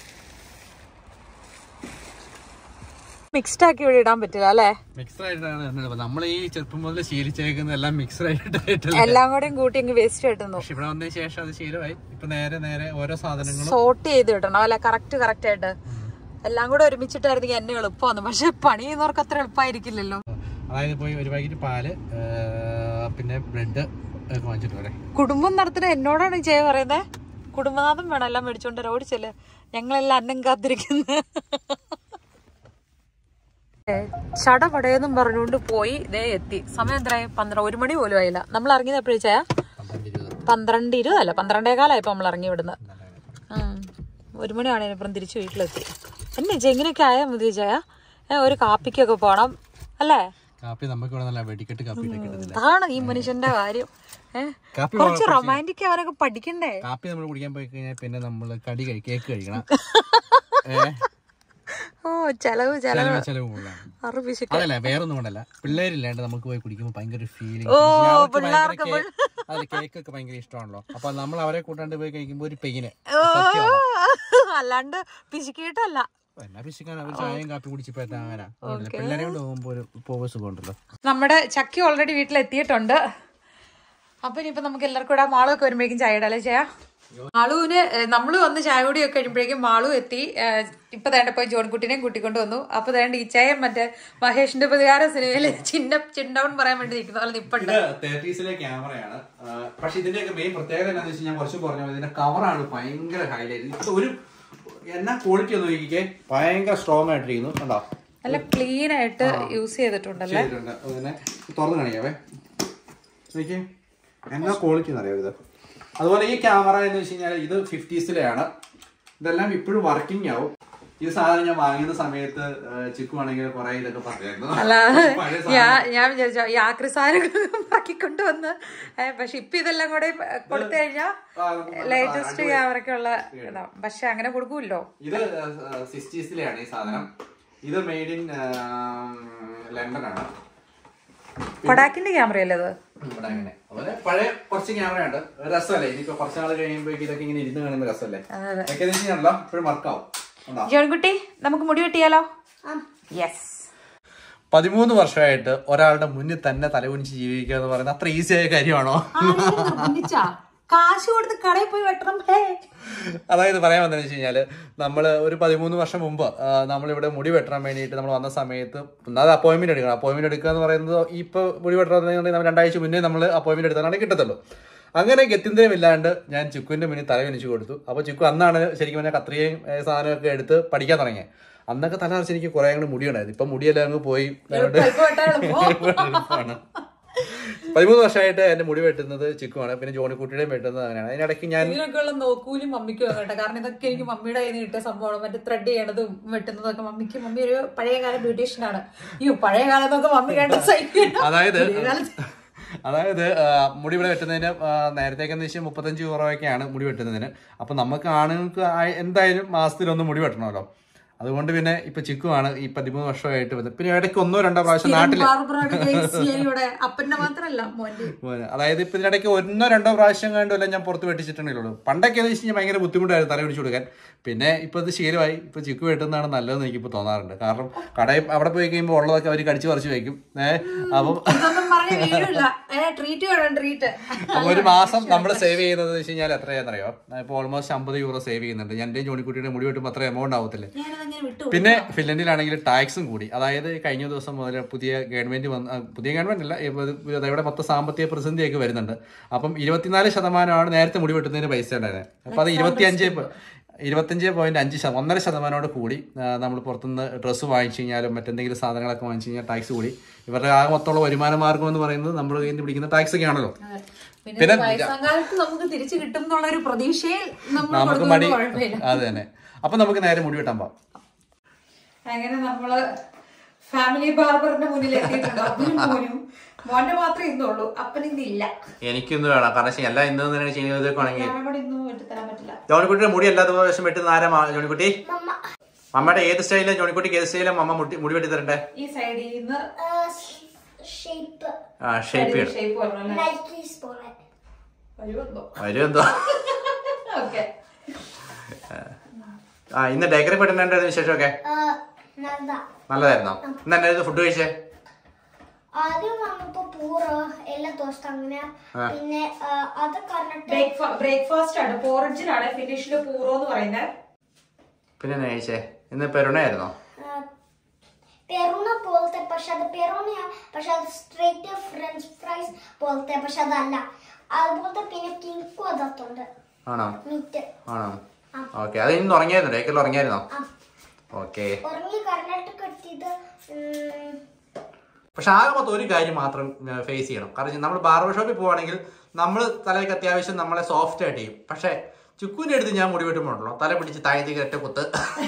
മിക്സ്ഡ് ആക്കി ഇവിടെ ഇടാൻ പറ്റില്ല അല്ലേ മിക്സഡ് ആയിട്ടാണ് നമ്മൾ ഈ ചെറുപ്പം മുതൽ ശീലിച്ചേക്കുന്ന എല്ലാം മിക്സഡ് ആയിട്ടായിട്ടില്ല എല്ലാം കൂടെയും കൂട്ടി അങ്ങ് വേസ്റ്റ് കിട്ടുന്നു പക്ഷെ ഇവിടെ വന്നതിന് ശേഷം അത് ശീലമായി ഇപ്പൊ നേരെ നേരെ ഓരോ സാധനങ്ങളും സോർട്ട് ചെയ്ത് ഇടണം അല്ലെ കറക്റ്റ് കറക്റ്റ് ആയിട്ട് എല്ലാം കൂടെ ഒരുമിച്ചിട്ടായിരുന്നെങ്കിൽ എന്നെ എളുപ്പമാണ് പക്ഷെ പണി ചെയ്യുന്നവർക്ക് അത്ര എളുപ്പമായിരിക്കില്ലല്ലോ അതായത് പോയി ഒരു പാക്കറ്റ് പാല് ആ, പിന്നെ ബ്രെഡ് ഒക്കെ വാങ്ങിച്ചിട്ട് വരെ കുടുംബം നടത്തുന്ന എന്നോടാണ് ഈ ജയ പറയുന്നത് കുടുംബനാഥം വേണം എല്ലാം മേടിച്ചോണ്ട് വരാം. ഓടിച്ചല്ലേ ഞങ്ങളെല്ലാം അന്നം കാത്തിരിക്കുന്നു ചടപടയെന്നും പറഞ്ഞുകൊണ്ട് പോയി ദേ എത്തി സമയം എത്രയായി പന്ത്രണ്ട് ഒരു മണി പോലും ആയില്ല നമ്മൾ ഇറങ്ങിയത് എപ്പോഴും ചായ പന്ത്രണ്ട് ഇരുപത് പന്ത്രണ്ട് ഇരുപതല്ല പന്ത്രണ്ടേ കാലമായപ്പോ നമ്മൾ ഇറങ്ങി ഇവിടുന്ന് ഉം. ഒരു മണിയാണ് ഇപ്പം തിരിച്ചു വീട്ടിലെത്തി എന്നെ ചേ ഇങ്ങനെയൊക്കെ ആയാൽ മതി ചായ ഏ, ഒരു കാപ്പിക്കൊക്കെ പോണം അല്ലേ കാപ്പി നമുക്ക് ഇവിടെ നല്ല വെടിക്കെട്ട് കാപ്പി ഇട്ടൊക്കെ കിട്ടുന്നില്ല അതാണ് ഈ മനുഷ്യന്റെ കാര്യം ഏഹ് കാപ്പി കുറച്ച് റൊമാൻറ്റിക് അവരൊക്കെ പഠിക്കണ്ടേ കാപ്പി നമ്മൾ കുടിക്കാൻ പോയി കഴിഞ്ഞാൽ പിന്നെ നമ്മൾ കടി കഴി കേക്ക് കഴിക്കണം ഏ ഓ ചെലവ് ചെലവ് ചെലവ് ചെലവ് കൂടുതലാണ് അറുപിശുക്ക് അതല്ല വേറൊന്നും കൊണ്ടല്ല പിള്ളേരില്ലാണ്ട് നമുക്ക് പോയി കുടിക്കുമ്പോൾ ഭയങ്കര ഫീലിംഗ് ഓ, പിള്ളേർക്ക് അതെ കേക്ക് ഒക്കെ ഭയങ്കര ഇഷ്ടമാണല്ലോ അപ്പൊ നമ്മൾ അവരെ കൂട്ടാണ്ട് പോയി കഴിക്കുമ്പോൾ ഒരു പെയിന് ഓ അല്ലാണ്ട് പിശുക്കിയിട്ടല്ല എന്നാ പിശിക്കാൻ അവർ ചായയും കാപ്പി കുടിച്ചിപ്പോ അങ്ങനെ പിള്ളേരെ കൊണ്ട് പോകുമ്പോൾ ഒരു പോകുമ്പോൾ സുഖമുണ്ടല്ലോ നമ്മുടെ ചക്കി ഓൾറെഡി വീട്ടിലെത്തിയിട്ടുണ്ട് അപ്പൊ ഇനിയിപ്പോ നമുക്ക് എല്ലാവർക്കും കൂടെ മാളൊക്കെ വരുമ്പോഴേക്കും ചായ ഇടാല്ലേ ചെയ്യാ മാളുവിന് നമ്മൾ വന്ന് ചായ കൂടിയൊക്കെ കഴിയുമ്പോഴേക്കും മാളു എത്തി ഏഹ്, ഇപ്പൊ വേണ്ട പോയി ജോൺകുട്ടിനെയും കൂട്ടിക്കൊണ്ട് വന്നു അപ്പൊ വേണ്ട ഈ ചായ മറ്റേ മഹേഷിന്റെ പ്രതികാര സിനിമയില് ചിന്ന ചിണ്ടവൺ പറയാൻ വേണ്ടി നിൽക്കുന്ന പോലെ നിപ്പുണ്ട് ഇത് തേർട്ടീസിലെ ക്യാമറയാണ് പക്ഷെ ഇതിന്റെയൊക്കെ മെയിൻ പ്രത്യേകത എന്താണെന്ന് വെച്ച് ഞാൻ കുറച്ച് പറഞ്ഞു ഇതിന്റെ കവറാണ് ഭയങ്കര ഹൈലൈറ്റ് ഇത് ഒരു എന്നാ ക്വാളിറ്റി ഒന്ന് നോക്കിക്കേ ഭയങ്കര സ്ട്രോങ് ആയിട്ടിരിക്കുന്നു കണ്ടോ നല്ല ക്ലീൻ ആയിട്ട് യൂസ് ചെയ്തിട്ടുണ്ടല്ലേ ചെയ്തിട്ടുണ്ട് അതിനെ തുറന്ന് കാണിക്കാവേ നോക്കിയേ എന്നാ ക്വാളിറ്റി എന്നറിയാം ഇത് അതുപോലെ ഈ ക്യാമറ എന്ന് വെച്ച് കഴിഞ്ഞാൽ ഇത് ഫിഫ്റ്റീസിലെയാണ് ഇതെല്ലാം ഇപ്പോഴും വർക്കിംഗ് ആവും ഈ സാധനം ഞാൻ വാങ്ങുന്ന സമയത്ത് ചിക്കു ആണെങ്കിൽ കുറെ ഇതൊക്കെ പറയായിരുന്നു അല്ല പഴയ ഞാൻ ഞാൻ വിചാരിച്ചു ഈ ആക്രി സാധനങ്ങൾ ആക്കിക്കൊണ്ട് വന്ന് ഏ, പക്ഷെ ഇപ്പൊ ഇതെല്ലാം കൂടെ കൊടുത്തു കഴിഞ്ഞാൽ ആ, നമുക്ക് നല്ല ലേറ്റസ്റ്റ് ക്യാമറയ്ക്കുള്ള ഇതാ പക്ഷെ അങ്ങനെ കൊടുക്കൂല്ലോ ഇത് സിക്സ്റ്റീസിലെയാണ് ഈ സാധനം ഇത് മെയ്ഡ് ഇൻ ലണ്ടൻ ആണ് കൊടാക്കിന്റെ ക്യാമറയല്ലേ അത് ഇവിടെ അങ്ങനെ അതുപോലെ പഴയ കുറച്ച് ക്യാമറ ഉണ്ട് രസമല്ലേ ഇനിയിപ്പോ കുറച്ച് നാൾ കഴിയുമ്പോഴേക്കും ഇതൊക്കെ ഇങ്ങനെ ഇരുന്ന് കാണുന്ന രസമല്ലേ അതെ. ഇതൊക്കെ എന്ന് വെച്ചാണല്ലോ ഇപ്പോഴും വർക്കാവും ഉണ്ടോ ജോൺകുട്ടി നമുക്ക് മുടി വെട്ടിയാലോ യെസ് പതിമൂന്ന് വർഷമായിട്ട് ഒരാളുടെ മുന്നിൽ തന്നെ തലകുനിച്ച് ജീവിക്കുക എന്ന് പറയുന്നത് അത്ര ഈസി ആയ കാര്യമാണോ കാശ് കൊടുത്ത് കടയിൽ പോയി വെട്ടണം ഹേ അതായത് പറയാൻ വന്നതെന്ന് വെച്ച് കഴിഞ്ഞാല് നമ്മള് ഒരു പതിമൂന്ന് വർഷം മുമ്പ് ആ, നമ്മളിവിടെ മുടി വെട്ടാൻ വേണ്ടിയിട്ട് നമ്മൾ വന്ന സമയത്ത് ഒന്നാമത് അപ്പോയിന്റ്മെന്റ് എടുക്കണം അപ്പോയിന്റ്മെന്റ് എടുക്കുക എന്ന് പറയുന്നത് ഇപ്പൊ മുടി വെട്ടണമെന്നുണ്ടെങ്കിൽ നമ്മൾ രണ്ടാഴ്ച മുന്നേ നമ്മൾ അപ്പോയിന്റ്മെന്റ് എടുത്താലാണ് കിട്ടത്തുള്ളൂ അങ്ങനെ ഗത്യന്തരമില്ലാണ്ട് ഞാൻ ചിക്കുവിന്റെ മുന്നിൽ തല വെനിച്ചു കൊടുത്തു അപ്പൊ ചിക്കു അന്നാണ് ശരിക്കും പറഞ്ഞാൽ കത്രികയും ഏ, സാധനമൊക്കെ എടുത്ത് പഠിക്കാൻ തുടങ്ങിയത് അന്നൊക്കെ തല നിറച്ച് എനിക്ക് കുറെ അങ്ങോട്ട് മുടി ഉണ്ടായിരുന്നു ഇപ്പൊ മുടിയെല്ലാം അങ്ങ് പോയി അതുകൊണ്ട് എളുപ്പമാണ്. പതിമൂന്ന് വർഷമായിട്ട് എന്റെ മുടി വെട്ടുന്നത് ചിക്കുവാണ് പിന്നെ ജോണിക്കുട്ടിയുടെയും വെട്ടുന്നത് അങ്ങനെയാണ് അതിനിടയ്ക്ക് ഞാൻ ഇതിനൊക്കെയുള്ള നോക്കൂലും മമ്മിക്കും കേട്ടോ കാരണം ഇതൊക്കെ എനിക്ക് മമ്മിയുടെ കയ്യിൽ നിന്ന് കിട്ടിയ സംഭവമാണ് മറ്റേ ത്രെഡ് ചെയ്യണതും വെട്ടുന്നതും ഒക്കെ മമ്മിക്ക് മമ്മി ഒരു പഴയകാല ബ്യൂട്ടീഷ്യൻ ആണ് അയ്യോ പഴയ കാലം എന്നൊക്കെ മമ്മി കണ്ട സഹിക്കണം അതായത് അതായത് ആ, മുടി ഇവിടെ വെട്ടുന്നതിന് ആ, നേരത്തേക്ക് എന്ന് വെച്ചാൽ മുപ്പത്തഞ്ച് രൂപയൊക്കെയാണ് മുടി വെട്ടുന്നതിന് അപ്പൊ നമുക്ക് ആണുങ്ങൾക്ക് ആ- എന്തായാലും മാസത്തിലൊന്ന് മുടി വെട്ടണമല്ലോ അതുകൊണ്ട് പിന്നെ ഇപ്പൊ ചിക്കുവാണ് ഈ പതിമൂന്ന് വർഷമായിട്ട് വന്നത് പിന്നെ ഇടയ്ക്ക് ഒന്നോ രണ്ടോ പ്രാവശ്യം നാട്ടിൽ ഇവിടെ അപ്പന്റെ മാത്രല്ല മോന്റെ മോനെ. അതായത് ഇപ്പൊ ഇതിനിടയ്ക്ക് ഒന്നോ രണ്ടോ പ്രാവശ്യം കണ്ടുമല്ല ഞാൻ പുറത്ത് വെട്ടിച്ചിട്ടുണ്ടല്ലോ പണ്ടൊക്കെ എന്ന് വെച്ച് കഴിഞ്ഞാൽ ഭയങ്കര ബുദ്ധിമുട്ടായിരുന്നു തല പിടിച്ചു കൊടുക്കാൻ പിന്നെ ഇപ്പൊ ഇത് ശീലമായി ഇപ്പൊ ചിക്കു വെട്ടുന്നതാണ് നല്ലതെന്ന് എനിക്കിപ്പോ തോന്നാറുണ്ട് കാരണം കടയിൽ അവിടെ പോയി കഴിയുമ്പോൾ ഉള്ളതൊക്കെ അവർ കടിച്ചു പറിച്ചു വയ്ക്കും ഏഹ് അപ്പം ഇതൊന്നും പറഞ്ഞ വീഴില്ല ട്രീറ്റ് വേണം ട്രീറ്റ് അപ്പൊ ഒരു മാസം നമ്മൾ സേവ് ചെയ്യുന്നത് വെച്ച് കഴിഞ്ഞാൽ എത്രയാണെന്നറിയോ ഇപ്പൊ ഓൾമോസ്റ്റ് അമ്പത് യൂറോ സേവ് ചെയ്യുന്നുണ്ട് എന്റെ ജോണിക്കുട്ടിയുടെ മുടി വെട്ടുമ്പോൾ അത്ര എമൗണ്ട് ആവത്തില്ലേ ഞാനതങ്ങനെ വിട്ടു പിന്നെ ഫിൻലൻഡിലാണെങ്കിൽ ടാക്സും കൂടി അതായത് കഴിഞ്ഞ ദിവസം മുതൽ പുതിയ ഗവൺമെന്റ് വന്ന് ആ, പുതിയ ഗവൺമെന്റ് അല്ല ഇപ്പൊ ഇത് ഇവിടെ മൊത്തം സാമ്പത്തിക പ്രതിസന്ധിയൊക്കെ വരുന്നുണ്ട് അപ്പം ഇരുപത്തിനാല് ശതമാനമാണ് നേരത്തെ മുടി വെട്ടുന്നതിന് പൈസ ഉണ്ടായിരുന്നത് അപ്പൊ അത് ഇരുപത്തിയഞ്ച് ഇരുപത്തഞ്ച് പോയിന്റ് അഞ്ച് ശതമാനം ഒന്നര ശതമാനോട് കൂടി ആ, നമ്മൾ പുറത്തുനിന്ന് ഡ്രസ്സ് വാങ്ങിച്ചു കഴിഞ്ഞാലും മറ്റെന്തെങ്കിലും സാധനങ്ങളൊക്കെ വാങ്ങിച്ചു കഴിഞ്ഞാൽ ടാക്സ് കൂടി ഇവരുടെ ആകെ മൊത്തമുള്ള വരുമാന മാർഗം എന്ന് പറയുന്നത് നമ്മൾ കയ്യിൽ നിന്ന് പിടിക്കുന്ന ടാക്സ് ഒക്കെ ആണല്ലോ പിന്നെ വയസ്സാം കാലത്ത് നമുക്ക് തിരിച്ചു കിട്ടും എന്നുള്ള ഒരു പ്രതീക്ഷയിൽ നമ്മൾ നമുക്ക് മടി കൊടുക്കുന്നത് കുഴപ്പമില്ല അത് തന്നെ അപ്പൊ നമുക്ക് നേരെ മുടി വെട്ടാൻ പോവാം അങ്ങനെ നമ്മള് ഫാമിലി ബാർബറിന്റെ മുന്നിൽ എത്തിയിട്ടുണ്ട് അപ്പനും മോനും മോന്റെ മാത്രമേ ഇന്നുള്ളൂ അപ്പൻ ഇന്നില്ല എനിക്കൊന്ന് വേണം കാരണം എല്ലാം ഇന്ന് തന്നെ ചെയ്യുന്നതൊക്കെ ആണെങ്കിൽ ഞാൻ കൂടെ ഇന്നും വെട്ടിത്തരാൻ പറ്റില്ല ജോണിക്കുട്ടിയുടെ മുടി എല്ലാ ദിവസം വെട്ടുന്ന ആരാ മാ- ജോണിക്കുട്ടി മമ്മയുടെ ഏത് സ്റ്റൈലും ജോണിക്കുട്ടിക്ക് ഏത് സ്റ്റൈലും മമ്മ മുടി മുടി വെട്ടി തരണ്ടേ ഈ സൈഡിൽ നിന്ന് ഷേപ്പ് ആ ഷേപ്പ് ചെയ്യണം ഷേപ്പ് പറഞ്ഞു അല്ലേ നൈക്കീസ് പോലെ വരുമെന്തോ വരും എന്തോ ഓക്കെ ആ ഇന്ന് ഡേക്കറി പെട്ടുണ്ടായിരുന്ന വിശേഷമൊക്കെ നല്ലതാ നല്ലതായിരുന്നോ ഇന്ന് എന്നായിരുന്നു ഫുഡ് കഴിച്ചേ ആദ്യം വന്നപ്പോ പൂറ എല്ലാ ദിവസം അങ്ങനെ പിന്നെ ആ, അത് കറക്റ്റ് ബ്രേക്ക്ഫാസ്റ്റ് ആണ് പോറിജിനാണ് ഫിനിഷില് പൂറോ എന്ന് പറയുന്നത് പിന്നെ എന്നാ കഴിച്ചേ ഇന്ന് പെരുണയായിരുന്നോ പെറൂണ പോലത്തെ പക്ഷെ അത് പെറൂണയാ പക്ഷെ അത് സ്ട്രേറ്റ് ഫ്രഞ്ച് ഫ്രൈസ് പോലത്തെ പക്ഷെ അതല്ല അതുപോലത്തെ പിന്നെ കിങ്കും അതത്തുണ്ട് ആണോ മീറ്റ് ആണോ ഓക്കെ അത് ഇന്ന് ഉറങ്ങിയായിരുന്നു ഡേക്കറിൽ ഉറങ്ങിയായിരുന്നോ ആ ഓക്കെ ഉറങ്ങി കർണാടക എത്തിയത് ഉം, പക്ഷെ ആകെ മൊത്തം ഒരു കാര്യം മാത്രം ഫേസ് ചെയ്യണം കാരണം നമ്മൾ ബാർബർ ഷോപ്പിൽ പോവാണെങ്കിൽ നമ്മൾ തലയ്ക്ക് അത്യാവശ്യം നമ്മളെ സോഫ്റ്റ് ആയിട്ട് ചെയ്യും പക്ഷെ ചുക്കുവിന്റെ അടുത്ത് ഞാൻ മുടി വെട്ടുമ്പോഴല്ലോ തല പിടിച്ച് താഴത്തേക്ക് ഒറ്റ കുത്ത്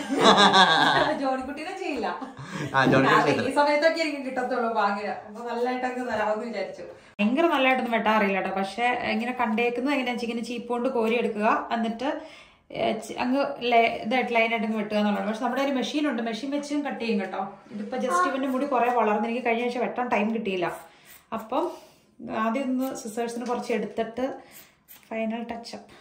ജോണിക്കുട്ടീനെ ചെയ്യില്ല ആ ജോണിക്കുട്ടി അതെ, ചെയ്തില്ല ഈ സമയത്തൊക്കെ എനിക്ക് കിട്ടത്തുള്ളൂ വാങ്ങില്ല അപ്പൊ നല്ലതായിട്ട് അങ്ങ് തരാമെന്ന് വിചാരിച്ചു ഭയങ്കര നല്ലതായിട്ടൊന്നും വെട്ടാറില്ല കേട്ടോ പക്ഷെ ഇങ്ങനെ കണ്ടേക്കുന്നത് എങ്ങനെയാ വെച്ചാൽ ഇങ്ങനെ ചീപ്പ് കൊണ്ട് കോരി എടുക്കുക എന്നിട്ട് ഏ, ചി- അങ്ങ് ലേ- ഇതായിട്ട് ലൈനായിട്ട് അങ്ങ് വെട്ടുക എന്നുള്ളത് പക്ഷെ നമ്മുടെ ഒരു മെഷീൻ ഉണ്ട് മെഷീൻ വെച്ചും കട്ട് ചെയ്യും കേട്ടോ ഇതിപ്പോ ജസ്റ്റ് ഇവന്റെ മുടി കുറെ വളർന്ന് എനിക്ക് കഴിഞ്ഞ ആഴ്ച വെട്ടാൻ ടൈം കിട്ടിയില്ല അപ്പം ആദ്യം ഒന്ന് സിസേഴ്സിന് കുറച്ച് എടുത്തിട്ട് ഫൈനൽ ടച്ചപ്പ്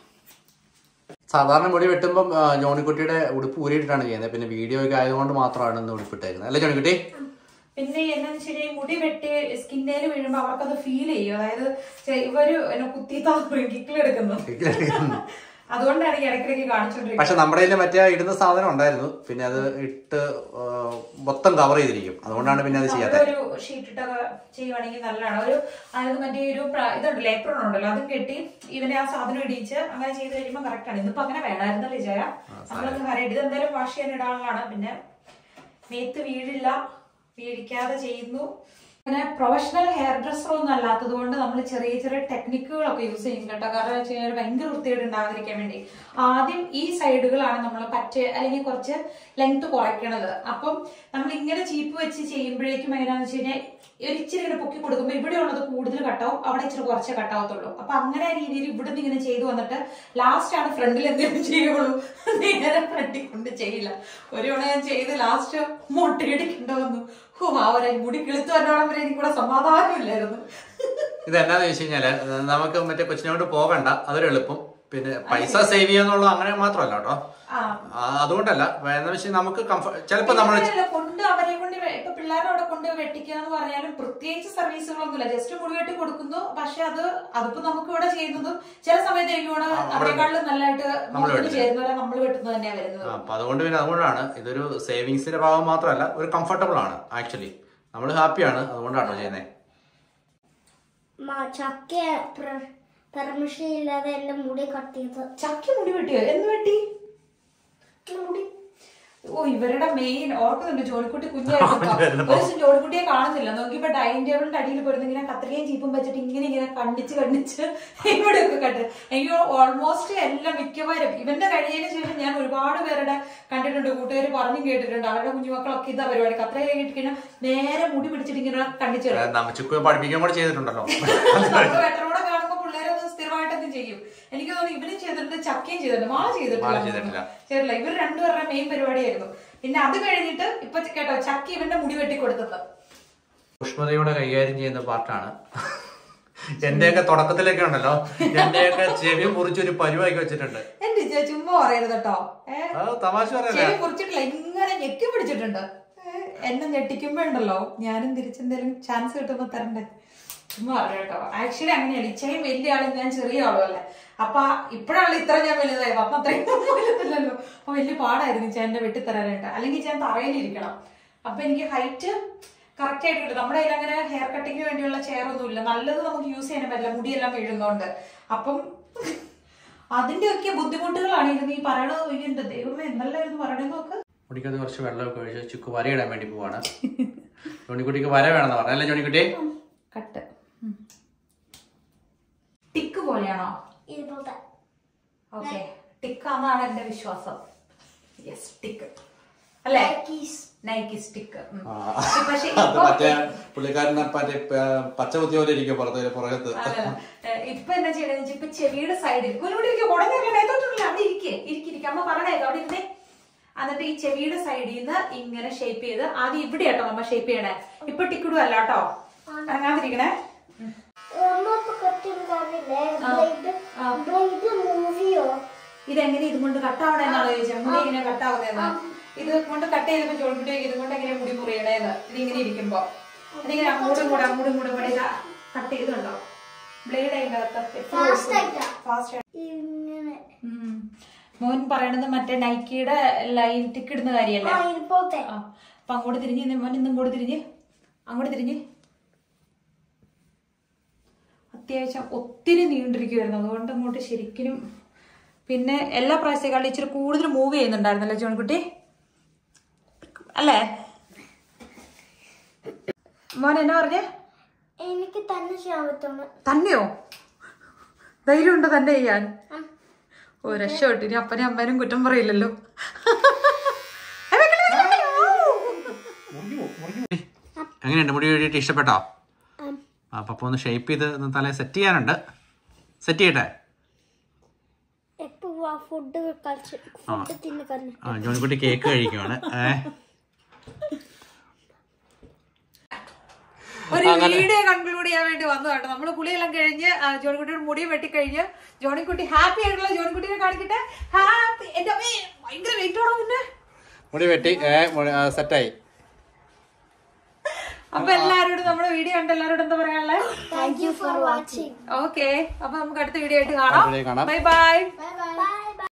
സാധാരണ മുടി വെട്ടുമ്പം ആ, ജോണിക്കുട്ടിയുടെ ഉടുപ്പ് ഊരിയിട്ടാണ് ചെയ്യുന്നത് പിന്നെ വീഡിയോ ഒക്കെ ആയതുകൊണ്ട് മാത്രമാണ് ഇന്ന് ഉടുപ്പിട്ടായിരുന്നത് അല്ലേ ജോണിക്കുട്ടി പിന്നെ എന്താന്ന് വെച്ച് കഴിഞ്ഞാൽ മുടി വെട്ടി സ്കിന്നേല് വീഴുമ്പോ അവർക്കത് ഫീൽ ചെയ്യും അതായത് ചെ- ഇവര് എന്നെ കുത്തിത്താ കിക്കിലെടുക്കുന്നു അതുകൊണ്ടാണ് ഈ ഇടയ്ക്കിടയ്ക്ക് കാണിച്ചോണ്ടിരിക്കുന്നത് പക്ഷെ നമ്മുടെ കയ്യിൽ മറ്റേ ഇടുന്ന സാധനം ഉണ്ടായിരുന്നു പിന്നെ അത് ഇട്ട് ആ, മൊത്തം കവർ ചെയ്തിരിക്കും അതുകൊണ്ടാണ് പിന്നെ അത് ചെയ്യാത്തത് ഒരു ഷീറ്റ് ഇട്ടൊക്കെ ചെയ്യുവാണെങ്കിൽ നല്ലതാണ് ഒരു അതായത് മറ്റേ ഒരു പ്ര- ഇതുണ്ടല്ലോ ഏപ്രോൺ ഉണ്ടല്ലോ അതും കെട്ടി ഇവനെ ആ സാധനം ഇടിച്ച് അങ്ങനെ ചെയ്ത് കഴിയുമ്പോൾ കറക്റ്റ് ആണ് ഇന്നിപ്പോ അങ്ങനെ വേണമായിരുന്നല്ലേ ജയ നമ്മളൊക്കെ കറിയിട്ട് ഇത് എന്തായാലും വാഷ് ചെയ്യാൻ ഇടാനുള്ളതാണ് പിന്നെ മേത്ത് വീഴില്ല വീഴിക്കാതെ ചെയ്യുന്നു അങ്ങനെ പ്രൊഫഷണൽ ഹെയർ ഡ്രസ്സർ ഒന്നും അല്ലാത്തത് കൊണ്ട് നമ്മൾ ചെറിയ ചെറിയ ടെക്നിക്കുകളൊക്കെ യൂസ് ചെയ്യും കേട്ടോ കാരണം വെച്ച് കഴിഞ്ഞാൽ ഭയങ്കര വൃത്തിയോട് ഉണ്ടാകാതിരിക്കാൻ വേണ്ടി ആദ്യം ഈ സൈഡുകളാണ് നമ്മൾ പറ്റ അല്ലെങ്കിൽ കുറച്ച് ലെങ്ത് കുറയ്ക്കണത് അപ്പം നമ്മൾ ഇങ്ങനെ ചീപ്പ് വെച്ച് ചെയ്യുമ്പോഴേക്കും എങ്ങനെയാന്ന് വെച്ച് കഴിഞ്ഞാൽ ഒരു ഇച്ചിരി ഇങ്ങനെ പൊക്കി കൊടുക്കുമ്പോൾ ഇവിടെ ഉള്ളത് കൂടുതൽ കട്ടാവും അവിടെ ഇച്ചിരി കുറച്ചേ കട്ടാവത്തുള്ളൂ അപ്പൊ അങ്ങനെ രീതിയിൽ ഇവിടുന്ന് ഇങ്ങനെ ചെയ്തു വന്നിട്ട് ലാസ്റ്റ് ആണ് ഫ്രണ്ടിൽ എന്തെങ്കിലും ചെയ്യുള്ളൂ നേരെ ഫ്രണ്ടിൽ കൊണ്ട് ചെയ്യില്ല ഒരു തവണ ഞാൻ ചെയ്ത് ലാസ്റ്റ് മുട്ടയടിക്കേണ്ട വന്നു ഹോ ആ ഒരു മുടി കിളുത്തു വന്നോളം വരെ എനിക്കൂടെ സമാധാനമില്ലായിരുന്നു ഇത് എന്നാന്ന് വെച്ച് കഴിഞ്ഞാല് നമുക്ക് മറ്റേ കൊച്ചിനോട് പോകണ്ട അതൊരു എളുപ്പം പിന്നെ പൈസ സേവ് ചെയ്യാന്നുള്ളത് അങ്ങനെ മാത്രമല്ല കേട്ടോ ആ ആ, അതുകൊണ്ടല്ല എന്ന് വെച്ചാൽ നമുക്ക് കംഫർട്ട് ചിലപ്പോ നമ്മൾ അങ്ങനെയല്ല, കൊണ്ട് അവരെ കൊണ്ട് വെ- ഇപ്പൊ പിള്ളേരെ അവിടെ കൊണ്ട് വെട്ടിക്കുക എന്ന് പറഞ്ഞാലും പ്രത്യേകിച്ച് സർവീസുകളൊന്നുമില്ല ജസ്റ്റ് മുടി വെട്ടി കൊടുക്കുന്നു പക്ഷെ അത് അതിപ്പോ നമുക്ക് ഇവിടെ ചെയ്യുന്നതും ചില സമയത്ത് എനിക്ക് ഇവിടെ അവരെക്കാളും നല്ലതായിട്ട് മുഖത്തിന് ചേരുന്നവരെ നമ്മൾ വെട്ടുന്നത് തന്നെയാ വരുന്നത് അപ്പൊ അതുകൊണ്ട് പിന്നെ അതുകൊണ്ടാണ് ഇതൊരു സേവിങ്സിന്റെ ഭാഗം മാത്രമല്ല ഒരു കംഫർട്ടബിൾ ആണ് ആക്ച്വലി നമ്മൾ ഹാപ്പിയാണ് അതുകൊണ്ടാണോ ചെയ്യുന്നത് മ- ചക്ക പെർമിഷൻ ഇല്ലാതെ എന്റെ മുടി കട്ട് ചെയ്ത് ചക്കി മുടി വെട്ടിയോ എന്ന് വെട്ടി മുടി ഓ ഇവരുടെ മെയിൻ ഓർക്കുന്നുണ്ട് ജോലിക്കുട്ടി കുഞ്ഞായിരുന്നു ഒരു ദിവസം ജോലിക്കുട്ടിയെ കാണുന്നില്ല നോക്കിയപ്പോ ഡൈനിങ് ടേബിളിന്റെ അടിയിൽ പോയിരുന്നു ഇങ്ങനെ കത്രികയും ചീപ്പും വെച്ചിട്ട് ഇങ്ങനെ ഇങ്ങനെ കണ്ടിച്ച് കണ്ടിച്ച് ഇവിടെയൊക്കെ കട്ട് എനിക്ക് ഓൾമോസ്റ്റ് എല്ലാം മിക്കവാറും ഇവന്റെ കഴിഞ്ഞതിന് ശേഷം ഞാൻ ഒരുപാട് പേരുടെ കണ്ടിട്ടുണ്ട് കൂട്ടുകാർ പറഞ്ഞും കേട്ടിട്ടുണ്ട് അവരുടെ കുഞ്ഞുമക്കളൊക്കെ ഇതാ പരിപാടി കത്രിക കിട്ടിക്കഴിഞ്ഞാൽ നേരെ മുടി പിടിച്ചിട്ട് ഇങ്ങനെ കണ്ടിച്ചു നമ്മ ചുക്ക് പഠിപ്പിക്കാൻ കൂടെ ചെയ്തിട്ടുണ്ടല്ലോ നമ്മള് വെട്ടറോടെ കാണുമ്പോ പിള്ളേരെ അത് സ്ഥിരമായിട്ടൊക്കെ ചെയ്യും എനിക്ക് തോന്നുന്നു ഇവനും ചെയ്തിട്ടുണ്ട് ചക്കയും ചെയ്തിട്ടുണ്ട് മാ മാള ചെയ്തിട്ടില്ല ചെയ്തിട്ടില്ല. ചെയ്തിട്ടില്ല ഇവർ രണ്ടുപേരുടെ മെയിൻ പരിപാടിയായിരുന്നു പിന്നെ അത് കഴിഞ്ഞിട്ട് ഇപ്പൊ കേട്ടോ ചക്ക ഇവന്റെ മുടി വെട്ടി കൊടുത്തത് സൂക്ഷ്മതയോടെ കൈകാര്യം ചെയ്യുന്ന പാർട്ടാണ് എന്റെയൊക്കെ തുടക്കത്തിലൊക്കെ ഉണ്ടല്ലോ എന്റെയൊക്കെ ചെവി മുറിച്ചൊരു പരുവാക്കി വെച്ചിട്ടുണ്ട് എന്റെ ചേ ചുമ്മാ പറയരുത് കേട്ടോ ഏഹ് അത് തമാശ പറയല്ലേ ചെവി കുറിച്ചിട്ടില്ല ഇങ്ങനെ ഞെക്കി പിടിച്ചിട്ടുണ്ട് ഏ, എന്നെ ഞെട്ടിക്കുമ്പോ ഉണ്ടല്ലോ ഞാനും തിരിച്ചെന്തേലും ചാൻസ് കിട്ടുമ്പോ തരണ്ടേ ചുമ്മാ പറയാം കേട്ടോ ആക്ച്വലി അങ്ങനെയല്ല ഇച്ചയും വലിയ ആളും ഞാൻ ചെറിയ ആളും അല്ലേ അപ്പൊ ഇപ്പോഴാണ് ഇത്ര ഞാൻ വലുതായത് അപ്പൊ അത്രയും വലുതല്ലല്ലോ അപ്പൊ വലിയ പാടായിരുന്നു ചേട്ടന്റെ വെട്ടിത്തരാനായിട്ട് അല്ലെങ്കിൽ ഞാൻ തറയിലിരിക്കണം അപ്പൊ എനിക്ക് ഹൈറ്റ് കറക്റ്റ് ആയിട്ട് കിട്ടും നമ്മുടെ കയ്യിൽ അങ്ങനെ ഹെയർ കട്ടിങ്ങിന് വേണ്ടിയുള്ള ചെയർ ഒന്നും ഇല്ല നല്ലത് നമുക്ക് യൂസ് ചെയ്യാൻ പറ്റില്ല മുടിയെല്ലാം വീഴുന്നോണ്ട് അപ്പം അതിന്റെ ഒക്കെ ബുദ്ധിമുട്ടുകളാണ് ഇരുന്ന് ഈ പറയണത് "അയ്യോ, എന്റെ ദൈവമേ എന്നല്ലായിരുന്നു പറയണത് നോക്ക് കുടിക്കത് കുറച്ച് വെള്ളമൊക്കെ ഒഴിച്ച് ചുക്ക് വരയിടാൻ വേണ്ടി പോവാണ് ജോണിക്കുട്ടിക്ക് വര വേണമെന്ന് പറഞ്ഞു അല്ലേ ജോണിക്കുട്ടി കട്ട് ടിക്ക് പോലെയാണോ ഇതുപോലത്തെ ഓക്കെ ടിക്കാന്നാണ് എന്റെ വിശ്വാസം യെസ് ടിക്ക് അല്ലേ Nikes. നൈക്കി സ്റ്റിക്ക് ആ. പക്ഷെ അത് ഇപ്പൊ മറ്റേ പുള്ളിക്കാരനെ മറ്റേ പ- പച്ച കുത്തിയ പോലെ ഇരിക്കും പുറത്ത് പുറകത്ത് അതല്ല. ഏ, ഇപ്പൊ എന്താ ചെയ്യണെന്ന് വെച്ചാൽ ഇപ്പൊ ചെവിയുടെ സൈഡിൽ ഇവിടെ ഇരിക്കും കുടഞ്ഞിരിക്കണേ തൊട്ടില്ല അവിടെ ഇരിക്കേ ഇരിക്കിരിക്കും അമ്മ പറയണേ അവിടെ ഇരുന്നേ എന്നിട്ട് ഈ ചെവിയുടെ സൈഡിൽ നിന്ന് ഇങ്ങനെ ഷേപ്പ് ചെയ്ത് ആദ്യം ഇവിടെ കേട്ടോ നമ്മ ഷേപ്പ് ചെയ്യണേ ഇപ്പൊ ടിക്കിടും അല്ല കേട്ടോ ഇറങ്ങാതിരിക്കണേ ഒന്നൊക്കെ കെട്ടിണ്ടാവില്ലേ ബ്ലേഡ് ബ്ലേഡ് മൂവിയോ ഇതെങ്ങനെ ഇത് കൊണ്ട് കട്ടാവണേ എന്നാണ് ചോദിച്ചത് മുടി ഇങ്ങനെ കട്ടാവുന്നതെന്ന് ഇത് കൊണ്ട് കട്ട് ചെയ്തപ്പോ ചോദിച്ചിട്ട് ഇത് കൊണ്ട് എങ്ങനെ മുടി മുറിയണേന്ന് ഇതിങ്ങനെ ഇരിക്കുമ്പോ ഇതിങ്ങനെ അങ്ങോട്ടും കൂടെ അങ്ങോട്ടും കൂടെ കൂടെ കട്ട് ചെയ്തുണ്ടോ ബ്ലേഡ് അതിന്റെ അകത്ത് Fast ആയിട്ടാ? ഫാസ്റ്റ് ഇങ്ങനെ ഉം. മോൻ പറയണത് മറ്റേ നൈക്കിയുടെ ലൈൻ ടിക്ക് ഇടുന്ന കാര്യല്ലേ ആ ഇതുപോലത്തെ ആ അപ്പൊ അങ്ങോട്ട് തിരിഞ്ഞ് നിന്ന് മോൻ ഇന്ന് ഇങ്ങോട്ട് തിരിഞ്ഞ് അങ്ങോട്ട് തിരിഞ്ഞ് അത്യാവശ്യം ഒത്തിരി നീണ്ടിരിക്കുമായിരുന്നു അതുകൊണ്ട് അങ്ങോട്ട് ശരിക്കും പിന്നെ എല്ലാ പ്രാവശ്യത്തേക്കാളും ഇച്ചിരി കൂടുതൽ മൂവ് ചെയ്യുന്നുണ്ടായിരുന്നല്ലേ ജോൺകുട്ടി അല്ലേ മോൻ എന്നാ പറഞ്ഞേ എനിക്ക് തന്നെ ചെയ്യാൻ പറ്റുന്നു തന്നെയോ ധൈര്യമുണ്ടോ തന്നെ ചെയ്യാൻ ഓ രക്ഷപ്പെട്ടു ഇനി അപ്പനും അമ്മേനും കുറ്റം പറയില്ലല്ലോ എങ്ങനെയുണ്ട് മുടി വേണ്ടിയിട്ട് ഇഷ്ടപ്പെട്ടോ ആ പപ്പ ഒന്ന് ഷേപ്പ് ചെയ്ത് ഒന്ന് തല സെറ്റ് ചെയ്യാനുണ്ട് സെറ്റ് ചെയ്യട്ടെ എപ്പോ ഫുഡ് കളിച്ച് ഫുഡ് തിന്ന് കളഞ്ഞു ആ ജോണിക്കുട്ടി കേക്ക് കഴിക്കുവാണ് ഏ ഒരു വീഡിയോ കൺക്ലൂഡ് ചെയ്യാൻ വേണ്ടി വന്നു കേട്ടോ നമ്മള് കുളിയെല്ലാം കഴിഞ്ഞ് ആ, ജോണിക്കുട്ടിയുടെ മുടി വെട്ടിക്കഴിഞ്ഞ് ജോണിക്കുട്ടി ഹാപ്പി ആയിട്ടുള്ള ജോണിക്കുട്ടിയെ കാണിക്കട്ടെ ഹാപ്പി എന്റെ അമ്മേ ഭയങ്കര വെയിറ്റ് ആണോ പിന്നെ മുടി വെട്ടി ഏ സെറ്റായി അപ്പൊ എല്ലാരോടും നമ്മുടെ വീഡിയോ കണ്ട് എല്ലാരോടും എന്താ പറയാനുള്ളത് thank you for watching okay അപ്പൊ നമുക്ക് അടുത്ത വീഡിയോ ആയിട്ട് കാണാം അടുത്ത video കാണാം. Bye bye bye bye